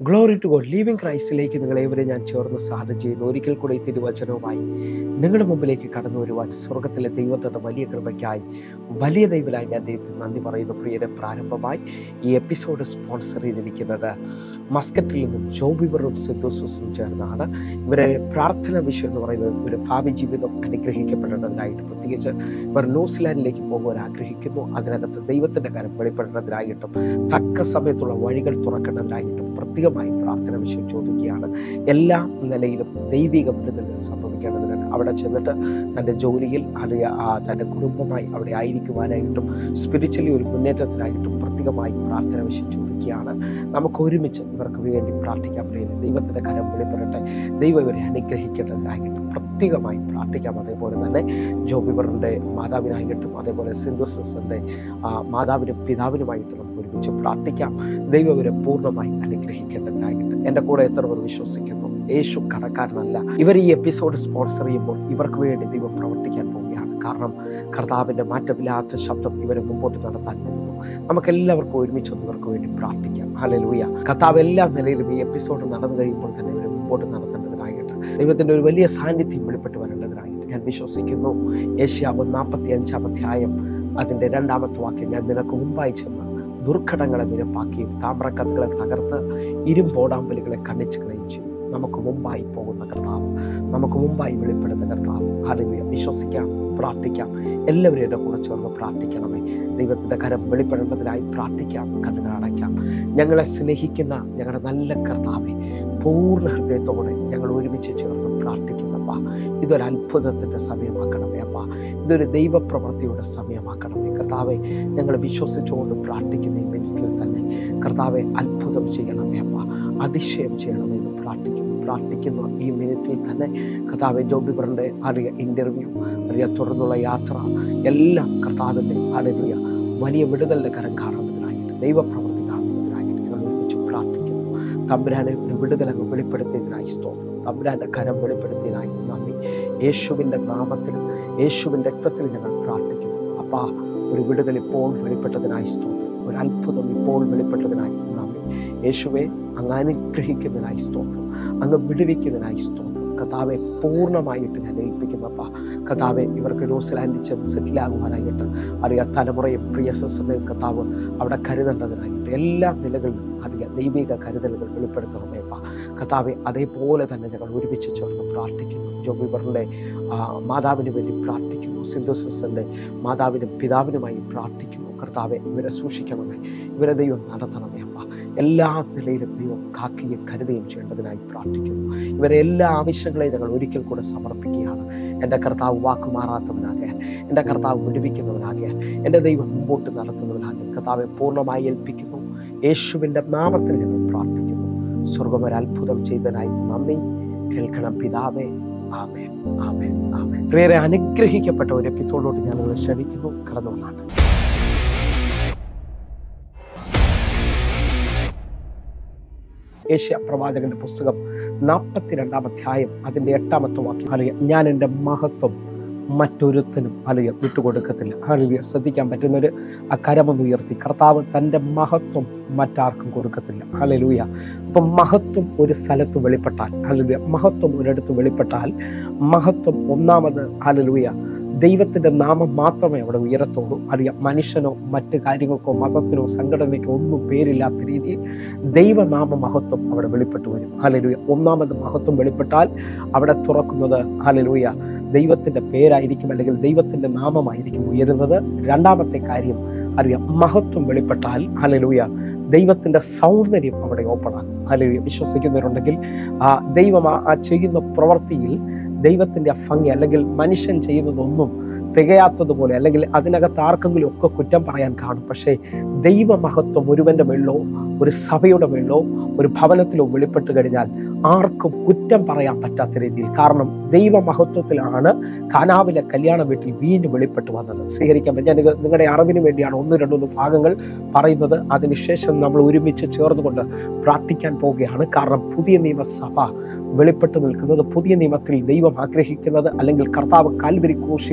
Glory to God living ക്രൈസ്റ്റിലേക്ക് നിങ്ങളേവരെ ഞാൻ ചേർന്ന് സാധനം ചെയ്യുന്നു ഒരിക്കൽ കൂടെ ഈ തിരുവചനവുമായി നിങ്ങളുടെ മുമ്പിലേക്ക് കടന്നു വരുവാൻ സ്വർഗത്തിലെ ദൈവത്തിൻ്റെ വലിയ കൃപയ്ക്കായി വലിയ ദൈവലായി ഞാൻ ദൈവത്തിന് നന്ദി പറയുന്നു പ്രിയരെ പ്രാരംഭമായി ഈ എപ്പിസോഡ് സ്പോൺസർ ചെയ്തിരിക്കുന്നത് മസ്കറ്റിൽ നിന്നും ജോബിവറും സിദ്ധോസും ചേർന്നാണ് ഇവരെ പ്രാർത്ഥന വിഷയം എന്ന് പറയുന്നത് ഇവരുടെ ഭാവി ജീവിതം അനുഗ്രഹിക്കപ്പെടേണ്ടതിനായിട്ട് പ്രത്യേകിച്ച് ഇവർ ന്യൂസിലാൻഡിലേക്ക് പോകുവാൻ ആഗ്രഹിക്കുന്നു അതിനകത്ത് ദൈവത്തിൻ്റെ കാര്യം വെളിപ്പെടേണ്ടതിനായിട്ടും തക്ക സമയത്തുള്ള വഴികൾ തുറക്കേണ്ടതിനായിട്ടും പ്രത്യേകമായി പ്രാർത്ഥന വിഷയം ചോദിക്കുകയാണ് എല്ലാ നിലയിലും ദൈവിക വിടുതലുകൾ സംഭവിക്കേണ്ടതിനാണ് അവിടെ ചെന്നിട്ട് തൻ്റെ ജോലിയിൽ അല്ലെങ്കിൽ ആ തൻ്റെ കുടുംബമായി അവിടെ ആയിരിക്കുവാനായിട്ടും സ്പിരിച്വലി ഒരു മുന്നേറ്റത്തിനായിട്ടും പ്രത്യേകമായി പ്രാർത്ഥന വിഷയം ചോദിക്കുകയാണ് നമുക്ക് ഒരുമിച്ച് ഇവർക്ക് വേണ്ടി പ്രാർത്ഥിക്കാൻ കഴിയില്ല ദൈവത്തിൻ്റെ കരം വെളിപ്പെടട്ടെ ദൈവം ഇവരെ അനുഗ്രഹിക്കേണ്ടതിനായിട്ടും പ്രത്യേകമായി പ്രാർത്ഥിക്കാം അതേപോലെ തന്നെ ജോബിവറിൻ്റെ മാതാവിനായിട്ടും അതേപോലെ സിന്ധുസസിൻ്റെ മാതാവിനും പിതാവിനുമായിട്ട് നമുക്ക് ഒരുമിച്ച് പ്രാർത്ഥിക്കാം ദൈവം ഇവരെ പൂർണ്ണമായി അനുഗ്രഹിക്കേണ്ടതിനായിട്ട് എൻ്റെ കൂടെ എത്ര പേർ വിശ്വസിക്കുന്നു യേശു കടക്കാരനല്ല ഇവർ ഈ എപ്പിസോഡ് സ്പോൺസർ ചെയ്യുമ്പോൾ ഇവർക്ക് വേണ്ടി ദൈവം പ്രവർത്തിക്കാൻ പോവുകയാണ് കാരണം കർത്താവിൻ്റെ മാറ്റമില്ലാത്ത ശബ്ദം ഇവരെ മുമ്പോട്ട് നടത്താൻ പോകുന്നു നമുക്കെല്ലാവർക്കും ഒരുമിച്ച് ഒന്ന് ഇവർക്ക് വേണ്ടി പ്രാർത്ഥിക്കാം ഹലലൂയ കർത്താവ് എല്ലാ നിലയിലും ഈ എപ്പിസോഡ് നടന്നു കഴിയുമ്പോൾ തന്നെ ഇവരെ മുമ്പോട്ട് നടത്തേണ്ടതിനായിട്ട് ദൈവത്തിൻ്റെ ഒരു വലിയ സാന്നിധ്യം വെളിപ്പെട്ട് വരേണ്ടതിനായിട്ട് ഞാൻ വിശ്വസിക്കുന്നു ഏഷ്യാവ് നാൽപ്പത്തി അഞ്ചാം അധ്യായം അതിൻ്റെ രണ്ടാമത്തെ വാക്യം ഞാൻ നിനക്ക് മുമ്പായി ചെന്ന് ദുർഘടങ്ങളെ നിരപ്പാക്കിയും താമ്രക്കഥകളെ തകർത്ത് ഇരുമ്പോടാമ്പലുകളെ കണ്ണിച്ചു കളയും ചെയ്യും നമുക്ക് മുമ്പായി പോകുന്ന കർത്താവ് നമുക്ക് മുമ്പായി വെളിപ്പെടുന്ന കർത്താവ് ഹല്ലേലൂയ വിശ്വസിക്കാം പ്രാർത്ഥിക്കാം എല്ലാവരും എൻ്റെ കൂടെ ചേർന്ന് പ്രാർത്ഥിക്കണമേ ദൈവത്തിൻ്റെ കരം വെളിപ്പെടേണ്ടതിനായി പ്രാർത്ഥിക്കാം കണ്ണുകൾ അടയ്ക്കാം ഞങ്ങളെ സ്നേഹിക്കുന്ന ഞങ്ങളുടെ നല്ല കർത്താവെ പൂർണ്ണ ഹൃദയത്തോടെ ഞങ്ങൾ ഒരുമിച്ച് ചേർന്ന് പ്രാർത്ഥിക്കുന്നപ്പാ ഇതൊരു അത്ഭുതത്തിൻ്റെ സമയമാക്കണമേ അപ്പ ഇതൊരു ദൈവപ്രവൃത്തിയുടെ സമയമാക്കണമേ കർത്താവെ ഞങ്ങൾ വിശ്വസിച്ചുകൊണ്ട് പ്രാർത്ഥിക്കുന്ന ഈ മിനിറ്റിൽ തന്നെ കർത്താവെ അത്ഭുതം ചെയ്യണമേ അപ്പ അതിശയം ചെയ്യണമേ എന്ന് പ്രാർത്ഥിക്കുന്നു പ്രാർത്ഥിക്കുന്ന ഈ മിനിറ്റിൽ തന്നെ കർത്താവെ ജോബിബറിൻ്റെ അറിയ ഇൻ്റർവ്യൂ അറിയ തുടർന്നുള്ള യാത്ര എല്ലാം കർത്താവിൻ്റെ അറിയ വലിയ വിടുതലിൻ്റെ കരം കാണുന്നതിനായിട്ട് ദൈവപ്രവൃത്തി കാണുന്നതിനായിട്ട് ഞങ്ങൾ ഒരുമിച്ച് പ്രാർത്ഥിക്കുന്നു തമ്പുരാനെ ഒരു വിടുതൽ അങ്ങ് വെളിപ്പെടുത്തിയതിനായി സ്തോത്രം തമ്പുരാൻ്റെ കരം വെളിപ്പെടുത്തിയതിനായി നന്ദി യേശുവിൻ്റെ നാമത്തിലും യേശുവിൻ്റെ രക്തത്തിൽ ഞങ്ങൾ പ്രാർത്ഥിക്കുന്നു അപ്പാ ഒരു വിടുതൽ ഇപ്പോൾ വെളിപ്പെട്ടതിനായി സ്തോത്രം ഒരു അത്ഭുതം ഇപ്പോൾ വെളിപ്പെട്ടതിനായി നന്ദി യേശുവെ അങ്ങ് അനുഗ്രഹിക്കുന്നതിനായി സ്തോത്രം അങ്ങ് വിടുവിക്കുന്നതിനായി സ്തോത്രം കഥാവെ പൂർണ്ണമായിട്ട് ഞാൻ ഏൽപ്പിക്കുന്നപ്പ കഥാവെ ഇവർക്ക് ന്യൂസിലാൻഡിൽ ചെന്ന് സെറ്റിലാകുവാനായിട്ട് അറിയാം തലമുറയും പ്രിയ സസ്സനെയും കഥാവ് അവിടെ കരുതേണ്ടതിനായിട്ട് എല്ലാ നിലകളിലും അറിയാം ദൈവിക കരുതലുകൾ വെളിപ്പെടുത്തണമേപ്പ കഥാവെ അതേപോലെ തന്നെ ഞങ്ങൾ ഒരുമിച്ച് ചേർന്ന് പ്രാർത്ഥിക്കുന്നു ജോബിബറിൻ്റെ മാതാവിന് വേണ്ടി പ്രാർത്ഥിക്കുന്നു സിന്ധുസസിൻ്റെ മാതാവിനും പിതാവിനുമായി പ്രാർത്ഥിക്കുന്നു കർത്താവെ ഇവരെ സൂക്ഷിക്കണമേ ഇവരെ ദൈവം നടത്തണമേ അപ്പ എല്ലാ നിലയിലും ദൈവം കാക്കുകയും കരുതുകയും ചെയ്യേണ്ടതിനായി പ്രാർത്ഥിക്കുന്നു ഇവരെ എല്ലാ ആവശ്യങ്ങളെയും ഞങ്ങൾ ഒരിക്കൽ കൂടെ സമർപ്പിക്കുകയാണ് എൻ്റെ കർത്താവ് വാക്കുമാറാത്തവനാകാൻ എൻ്റെ കർത്താവ് വിടുവിക്കുന്നവനാകാൻ എൻ്റെ ദൈവം മുമ്പോട്ട് നടത്തുന്നവനാകാൻ കർത്താവെ പൂർണ്ണമായി ഏൽപ്പിക്കുന്നു യേശുവിൻ്റെ നാമത്തിൽ ഞങ്ങൾ പ്രാർത്ഥിക്കുന്നു സ്വർഗം ഒരു അത്ഭുതം ചെയ്തതിനായി നന്ദി കേൾക്കണം പിതാവേ ആമേൻ ആമേൻ ആമേൻ പ്രിയരെ അനുഗ്രഹിക്കപ്പെട്ട ഒരു എപ്പിസോഡിലോട്ട് ഞാൻ നിങ്ങളെ ക്ഷണിക്കുന്നു കടന്നുകൊള്ളാണ് ഏഷ്യ പ്രവാചകന്റെ പുസ്തകം നാൽപ്പത്തിരണ്ടാം അധ്യായം അതിൻ്റെ എട്ടാമത്തെ വാക്യം അറിയാം ഞാൻ എൻ്റെ മഹത്വം മറ്റൊരുത്തനും അലിയ വിട്ടുകൊടുക്കത്തില്ല അലിയ ശ്രദ്ധിക്കാൻ പറ്റുന്നൊരു ആ കരമൊന്ന് ഉയർത്തി കർത്താവ് തൻ്റെ മഹത്വം മറ്റാർക്കും കൊടുക്കത്തില്ല ഹലലൂയ അപ്പം മഹത്വം ഒരു സ്ഥലത്ത് വെളിപ്പെട്ടാൽ ഹലലൂയ മഹത്വം ഒരിടത്ത് വെളിപ്പെട്ടാൽ മഹത്വം ഒന്നാമത് ഹലലൂയ ദൈവത്തിൻ്റെ നാമം മാത്രമേ അവിടെ ഉയരത്തുള്ളൂ അറിയാം മനുഷ്യനോ മറ്റ് കാര്യങ്ങൾക്കോ മതത്തിനോ സംഘടനയ്ക്കോ ഒന്നും പേരില്ലാത്ത രീതിയിൽ ദൈവനാമ മഹത്വം അവിടെ വെളിപ്പെട്ടു വരും ഹലലൂയ ഒന്നാമത് മഹത്വം വെളിപ്പെട്ടാൽ അവിടെ തുറക്കുന്നത് ഹലലൂയ ദൈവത്തിൻ്റെ പേരായിരിക്കും അല്ലെങ്കിൽ ദൈവത്തിൻ്റെ നാമമായിരിക്കും ഉയരുന്നത് രണ്ടാമത്തെ കാര്യം അറിയാം മഹത്വം വെളിപ്പെട്ടാൽ ഹലലൂയ ദൈവത്തിൻ്റെ സൗന്ദര്യം അവിടെ ഓപ്പൺ ആകും ഹലലൂയ വിശ്വസിക്കുന്നവരുണ്ടെങ്കിൽ ആ ദൈവം ആ ചെയ്യുന്ന പ്രവൃത്തിയിൽ ദൈവത്തിൻ്റെ ഭംഗി അല്ലെങ്കിൽ മനുഷ്യൻ ചെയ്യുന്നതൊന്നും തികയാത്തതുപോലെ അല്ലെങ്കിൽ അതിനകത്ത് ആർക്കെങ്കിലും ഒക്കെ കുറ്റം പറയാൻ കാണും പക്ഷേ ദൈവമഹത്വം ഒരുവന്റെ മേളിലോ ഒരു സഭയുടെ മേളിലോ ഒരു ഭവനത്തിലോ വെളിപ്പെട്ട് കഴിഞ്ഞാൽ ആർക്കും കുറ്റം പറയാൻ പറ്റാത്ത രീതിയിൽ കാരണം ദൈവമഹത്വത്തിലാണ് കാനാവിലെ കല്യാണ വീട്ടിൽ വീഞ്ഞ് വെളിപ്പെട്ട് വന്നത് സ്വീകരിക്കാൻ പറ്റും ഞാനിത് നിങ്ങളുടെ അറിവിന് വേണ്ടിയാണ് ഒന്ന് രണ്ടൊന്ന് ഭാഗങ്ങൾ പറയുന്നത് അതിനുശേഷം നമ്മൾ ഒരുമിച്ച് ചേർന്നുകൊണ്ട് പ്രാർത്ഥിക്കാൻ പോവുകയാണ് കാരണം പുതിയ നിയമസഭ വെളിപ്പെട്ട് നിൽക്കുന്നത് പുതിയ നിയമത്തിൽ ദൈവം ആഗ്രഹിക്കുന്നത് അല്ലെങ്കിൽ കർത്താവ് കാൽവരി ക്രൂശിൽ വില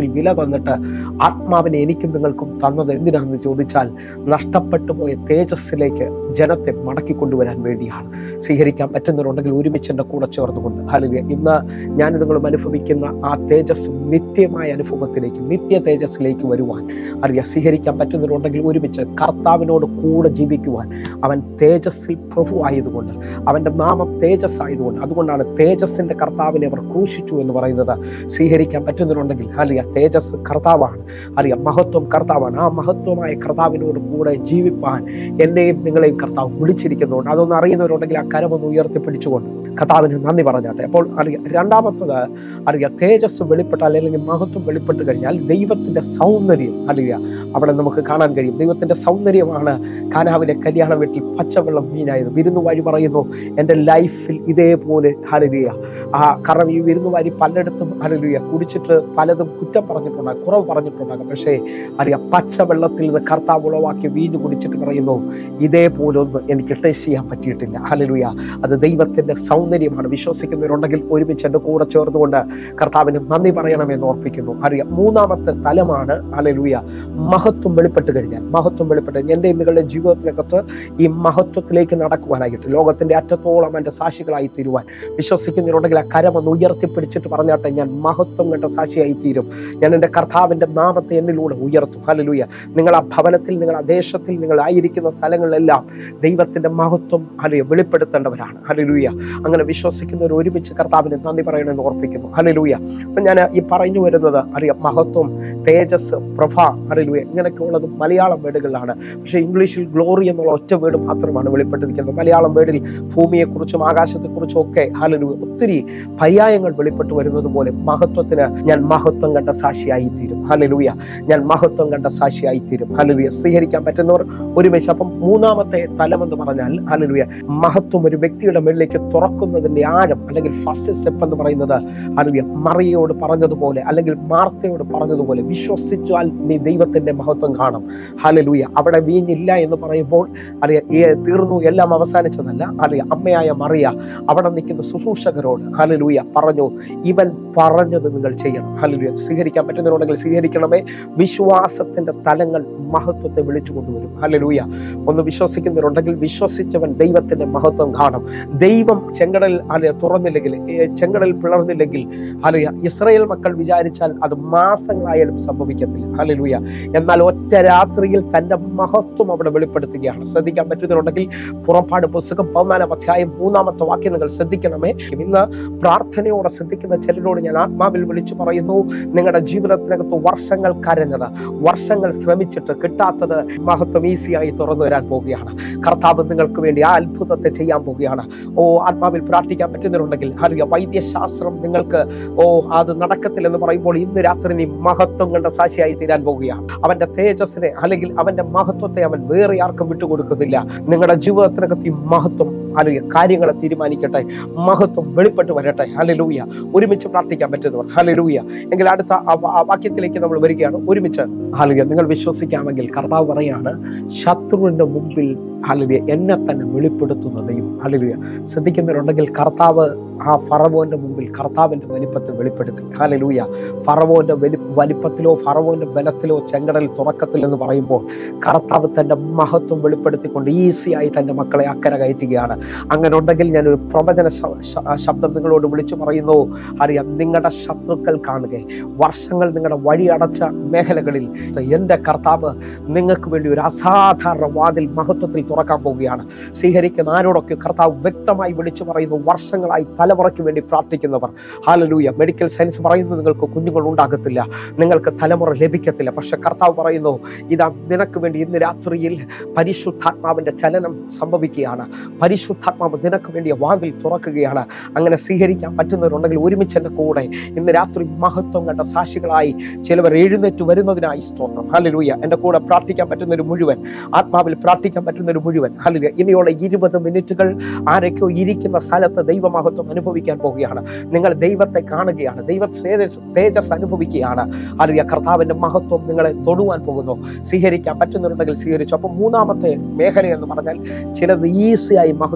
തന്നിട്ട് ആത്മാവിനെ എനിക്കും നിങ്ങൾക്കും തന്നത് എന്തിനാണെന്ന് ചോദിച്ചാൽ നഷ്ടപ്പെട്ടു പോയ തേജസ്സിലേക്ക് ജനത്തെ മടക്കി കൊണ്ടുവരാൻ വേണ്ടിയാണ് സ്വീകരിക്കാൻ പറ്റുന്നവരുണ്ടെങ്കിൽ ഒരുമിച്ച് എൻ്റെ കൂടെ ചേർന്നുകൊണ്ട് അല്ലെങ്കിൽ ഇന്ന് ഞാൻ നിങ്ങളും അനുഭവിക്കുന്ന ആ തേജസ് നിത്യമായ അനുഭവത്തിലേക്ക് നിത്യ തേജസ്സിലേക്ക് വരുവാൻ അറിയാം സ്വീകരിക്കാൻ പറ്റുന്നവരുണ്ടെങ്കിൽ ഒരുമിച്ച് കർത്താവിനോട് കൂടെ ജീവിക്കുവാൻ അവൻ തേജസ്സിൽ പ്രഭു ആയതുകൊണ്ട് അവൻ്റെ നാമം തേജസ് ആയതുകൊണ്ട് അതുകൊണ്ടാണ് തേജസ്സിൻ്റെ കർത്താവിനെ അവർ ക്രൂശിച്ചു എന്ന് പറയുന്നത് സ്വീകരിക്കാൻ പറ്റുന്നവരുണ്ടെങ്കിൽ അറിയാം തേജസ് കർത്താവാണ് അറിയാം മഹത്വം കർത്താവാണ് ആ മഹത്വമായ കർത്താവിനോട് കൂടെ ജീവിപ്പാൻ എന്നെയും നിങ്ങളെയും കർത്താവ് വിളിച്ചിരിക്കുന്നുണ്ട് അതൊന്ന് അറിയുന്നവരുണ്ടെങ്കിൽ ആ കരമൊന്ന് ഉയർത്തിപ്പിടിച്ചുകൊണ്ട് കർത്താവിന് നന്ദി പറഞ്ഞാട്ടെ അപ്പോൾ അറിയാം രണ്ടാമത്തത് അറിയാം തേജസ് വെളിപ്പെട്ടാൽ അല്ലെങ്കിൽ മഹത്വം വെളിപ്പെട്ട് കഴിഞ്ഞാൽ ദൈവത്തിന്റെ സൗന്ദര്യം അറിയുക അവിടെ നമുക്ക് കാണാൻ കഴിയും ദൈവത്തിന്റെ സൗന്ദര്യമാണ് കാനാവിലെ കല്യാണ വീട്ടിൽ പച്ചവെള്ളം മീനായത് വിരുന്നുവാഴി പറയുന്നു എൻ്റെ ലൈഫിൽ ഇതേപോലെ ഹരലിയ ആ കാരണം ഈ വിരുന്നുവാരി പലയിടത്തും ഹരലിയ കുടിച്ചിട്ട് പലതും കുറ്റം പറഞ്ഞിട്ടുണ്ടാകും കുറവ് പറഞ്ഞിട്ടുണ്ടാകും പക്ഷേ അറിയാം പച്ചവെള്ളത്തിൽ നിന്ന് കർത്താവ് ഉളവാക്കി വീഞ്ഞു കുടിച്ചിട്ട് പറയുന്നു ഇതേപോലെ ഒന്നും എനിക്ക് ടേസ്റ്റ് ചെയ്യാൻ പറ്റിയിട്ടില്ല ഹലലുയ അത് ദൈവത്തിന്റെ സൗന്ദര്യമാണ് വിശ്വസിക്കുന്നവരുണ്ടെങ്കിൽ ഒരുമിച്ച് എൻ്റെ കൂടെ ചേർന്നുകൊണ്ട് കർത്താവിന് നന്ദി പറയണമെന്ന് ഓർപ്പിക്കുന്നു അറിയാം മൂന്നാമത്തെ തലമാണ് ഹലലുയ മഹത്വം വെളിപ്പെട്ട് കഴിഞ്ഞാൽ മഹത്വം വെളിപ്പെട്ട് എൻ്റെ നിങ്ങളുടെ ജീവിതത്തിനകത്ത് ഈ മഹത്വത്തിലേക്ക് നടക്കുവാനായിട്ട് ലോകത്തിന്റെ അറ്റത്തോളം എൻ്റെ സാക്ഷികളായി തീരുവാൻ വിശ്വസിക്കുന്നവരുണ്ടെങ്കിൽ ആ കരം ഒന്ന് ഉയർത്തിപ്പിടിച്ചിട്ട് പറഞ്ഞാട്ടെ ഞാൻ മഹത്വം കണ്ട സാക്ഷിയായി തീരും ഞാൻ എൻ്റെ കർത്താവിൻ്റെ നാമത്തെ എന്നിലൂടെ ഉയർത്തും ഹലലുയ നിങ്ങൾ ആ ഭവനത്തിൽ നിങ്ങൾ ആ ദേശത്തിൽ നിങ്ങൾ ആയിരിക്കുന്ന സ്ഥലങ്ങളിലെല്ലാം ദൈവത്തിന്റെ മഹത്വം ഹലയ വെളിപ്പെടുത്തേണ്ടവരാണ് ഹലലൂയ അങ്ങനെ വിശ്വസിക്കുന്നവർ ഒരുമിച്ച് കർത്താവിന് നന്ദി പറയണമെന്ന് ഓർപ്പിക്കുന്നു ഹലലൂയ അപ്പം ഞാൻ ഈ പറഞ്ഞു വരുന്നത് അറിയാം മഹത്വം തേജസ് പ്രഭ ഹലലൂയ ഇങ്ങനെയൊക്കെയുള്ളത് മലയാളം വേർഡുകളിലാണ് പക്ഷേ ഇംഗ്ലീഷിൽ ഗ്ലോറി എന്നുള്ള ഒറ്റ വേർഡ് മാത്രമാണ് വെളിപ്പെട്ടിരിക്കുന്നത് മലയാളം വേർഡിൽ ഭൂമിയെക്കുറിച്ചും ആകാശത്തെക്കുറിച്ചും ഒക്കെ ഹലലൂയ ഒത്തിരി പര്യായങ്ങൾ വെളിപ്പെട്ട് വരുന്നത് പോലെ മഹത്വത്തിന് ഞാൻ മഹത്വം കണ്ട സാക്ഷിയായി തീരും ഹലലൂയ ഞാൻ മഹത്വം കണ്ട സാക്ഷിയായി തീരും ഹലലൂയ സ്വീകരിക്കാൻ പറ്റുന്നവർ ഒരുമിച്ച് അപ്പം മൂന്നാമത്തെ തലം എന്ന് പറഞ്ഞാൽ ഹലലൂയ മഹത്വം ഒരു വ്യക്തിയുടെ മേളിലേക്ക് തുറക്കുന്നതിന്റെ ആഴം അല്ലെങ്കിൽ ഫസ്റ്റ് സ്റ്റെപ്പ് എന്ന് പറയുന്നത് ഹലലൂയ മറിയോട് പറഞ്ഞതുപോലെ അല്ലെങ്കിൽ മാർത്തയോട് പറഞ്ഞതുപോലെ വിശ്വസിച്ചാൽ നീ ദൈവത്തിന്റെ മഹത്വം കാണും ഹലലൂയ അവിടെ വീഞ്ഞില്ല എന്ന് പറയുമ്പോൾ അറിയാം ഏ തീർന്നു എല്ലാം അവസാനിച്ചതല്ല അറിയാം അമ്മയായ മറിയ അവിടെ നിൽക്കുന്ന ശുശ്രൂഷകരോട് ഹലലൂയ പറഞ്ഞു ഇവൻ പറഞ്ഞത് നിങ്ങൾ ചെയ്യണം ഹലലൂയ സ്വീകരിക്കാൻ പറ്റുന്നവരുണ്ടെങ്കിൽ സ്വീകരിക്കണമേ വിശ്വാസത്തിന്റെ തലങ്ങൾ മഹത്വത്തെ വിളിച്ചു കൊണ്ടുവരും ഹലലൂയ ഒന്ന് വിശ്വസിക്കുന്നവരുണ്ടെങ്കിൽ വിശ്വസിച്ചവൻ ദൈവത്തിന്റെ മഹത്വം കാണും ദൈവം ചെങ്കടൽ അല്ലെ തുറന്നില്ലെങ്കിൽ ഏ, ചെങ്കടൽ പിളർന്നില്ലെങ്കിൽ ഹലൂയ ഇസ്രായേൽ മക്കൾ വിചാരിച്ചാൽ അത് മാസങ്ങളായാലും സംഭവിക്കത്തില്ല ഹലലൂയ എന്നാൽ ഒറ്റ രാത്രിയിൽ തന്റെ മഹത്വം അവിടെ വെളിപ്പെടുത്തുകയാണ് ശ്രദ്ധിക്കാൻ പറ്റുന്നവരുണ്ടെങ്കിൽ പുറപ്പാട് പുസ്തകം പതിനാലാം അധ്യായം മൂന്നാമത്തെ വാക്യം നിങ്ങൾ ശ്രദ്ധിക്കണമേ ഇന്ന് പ്രാർത്ഥനയോടെ ശ്രദ്ധിക്കുന്ന ചിലരോട് ഞാൻ ആത്മാവിൽ വിളിച്ചു പറയുന്നു നിങ്ങളുടെ ജീവിതത്തിനകത്ത് വർഷങ്ങൾ കരഞ്ഞത് വർഷങ്ങൾ ശ്രമിച്ചിട്ട് കിട്ടാത്തത് മഹത്വം ഈസിയായി തുറന്നു വരാൻ പോവുകയാണ് കർത്താവ് നിങ്ങൾക്ക് വേണ്ടി ആ അത്ഭുതത്തെ ചെയ്യാൻ പോവുകയാണ് ഓ ആത്മാവിൽ പ്രാർത്ഥിക്കാൻ പറ്റുന്നവരുണ്ടെങ്കിൽ അറിയ വൈദ്യശാസ്ത്രം നിങ്ങൾക്ക് ഓ അത് നടക്കത്തില്ലെന്ന് പറയുമ്പോൾ ഇന്ന് രാത്രി നീ മഹത്വം കണ്ട സാക്ഷിയായി തീരാൻ പോവുകയാണ് അവന്റെ തേജസ്സിനെ അല്ലെങ്കിൽ അവന്റെ മഹത്വത്തെ അവൻ വേറെ ആർക്കും വിട്ടുകൊടുക്കുന്നില്ല നിങ്ങളുടെ ജീവിതത്തിനകത്ത് ഈ മഹത്വം അല്ലെങ്കിൽ കാര്യങ്ങളെ തീരുമാനിക്കട്ടെ മഹത്വം വെളിപ്പെട്ട് വരട്ടെ ഹലലൂയ ഒരുമിച്ച് പ്രാർത്ഥിക്കാൻ പറ്റുന്നവർ ഹലലൂയ എങ്കിൽ അടുത്ത ആ വാ- ആ വാക്യത്തിലേക്ക് നമ്മൾ വരികയാണ് ഒരുമിച്ച് ഹലലുയ നിങ്ങൾ വിശ്വസിക്കാമെങ്കിൽ കർത്താവ് പറയാണ് ശത്രുവിന്റെ മുമ്പിൽ ഹലലുയ എന്നെ തന്നെ വെളിപ്പെടുത്തുന്ന ദൈവം ഹലലുയ ശ്രദ്ധിക്കുന്നവരുണ്ടെങ്കിൽ കർത്താവ് ആ ഫറവോന്റെ മുമ്പിൽ കർത്താവിന്റെ വലിപ്പത്തെ വെളിപ്പെടുത്തി ഹലലൂയ ഫറവോന്റെ വലി വലിപ്പത്തിലോ ഫറവോന്റെ ബലത്തിലോ ചെങ്കടൽ തുറക്കത്തിൽ എന്ന് പറയുമ്പോൾ കർത്താവ് തന്റെ മഹത്വം വെളിപ്പെടുത്തിക്കൊണ്ട് ഈസിയായി തന്റെ മക്കളെ അക്കര കയറ്റുകയാണ് അങ്ങനെ ഉണ്ടെങ്കിൽ ഞാൻ ഒരു പ്രവചന ശ- ശ- ശബ്ദം നിങ്ങളോട് വിളിച്ചു പറയുന്നു അറിയാം നിങ്ങളുടെ ശത്രുക്കൾ കാണുക വർഷങ്ങൾ നിങ്ങളുടെ വഴി അടച്ച മേഖലകളിൽ എൻ്റെ കർത്താവ് നിങ്ങൾക്ക് വേണ്ടി ഒരു അസാധാരണ വാതിൽ മഹത്വത്തിൽ തുറക്കാൻ പോവുകയാണ് സ്വീകരിക്കുന്ന ആരോടൊക്കെ കർത്താവ് വ്യക്തമായി വിളിച്ചു പറയുന്നു വർഷങ്ങളായി തലമുറയ്ക്ക് വേണ്ടി പ്രാർത്ഥിക്കുന്നവർ ഹാലലൂയ മെഡിക്കൽ സയൻസ് പറയുന്നു നിങ്ങൾക്ക് കുഞ്ഞുങ്ങൾ ഉണ്ടാകത്തില്ല നിങ്ങൾക്ക് തലമുറ ലഭിക്കത്തില്ല പക്ഷെ കർത്താവ് പറയുന്നു ഇതാ നിനക്ക് വേണ്ടി ഇന്ന് രാത്രിയിൽ പരിശുദ്ധാത്മാവിന്റെ ചലനം സംഭവിക്കുകയാണ് പരിശുദ്ധാത്മാവ് നിനക്ക് വേണ്ടിയ വാതിൽ തുറക്കുകയാണ് അങ്ങനെ സ്വീകരിക്കാൻ പറ്റുന്നവരുണ്ടെങ്കിൽ ഒരുമിച്ച് എൻ്റെ കൂടെ ഇന്ന് രാത്രി മഹത്വം കണ്ട സാക്ഷികളായി ചിലവർ എഴുന്നേറ്റ് വരുന്നതിനായി സ്തോത്രം ഹലലൂയ എൻ്റെ കൂടെ പ്രാർത്ഥിക്കാൻ പറ്റുന്നൊരു മുഴുവൻ ആത്മാവിൽ പ്രാർത്ഥിക്കാൻ പറ്റുന്നൊരു മുഴുവൻ ഹലലൂയ ഇനിയുള്ള ഇരുപത് മിനിറ്റുകൾ ആരൊക്കെയോ ഇരിക്കുന്ന സ്ഥലത്ത് ദൈവമഹത്വം അനുഭവിക്കാൻ പോവുകയാണ് നിങ്ങൾ ദൈവത്തെ കാണുകയാണ് ദൈവ തേജസ് തേജസ് അനുഭവിക്കുകയാണ് ഹലലൂയ കർത്താവിന്റെ മഹത്വം നിങ്ങളെ തൊടുവാൻ പോകുന്നു സ്വീകരിക്കാൻ പറ്റുന്നുണ്ടെങ്കിൽ സ്വീകരിച്ചു അപ്പം മൂന്നാമത്തെ മേഖല എന്ന് പറഞ്ഞാൽ ചിലത് ഈസിയായി മഹത്വം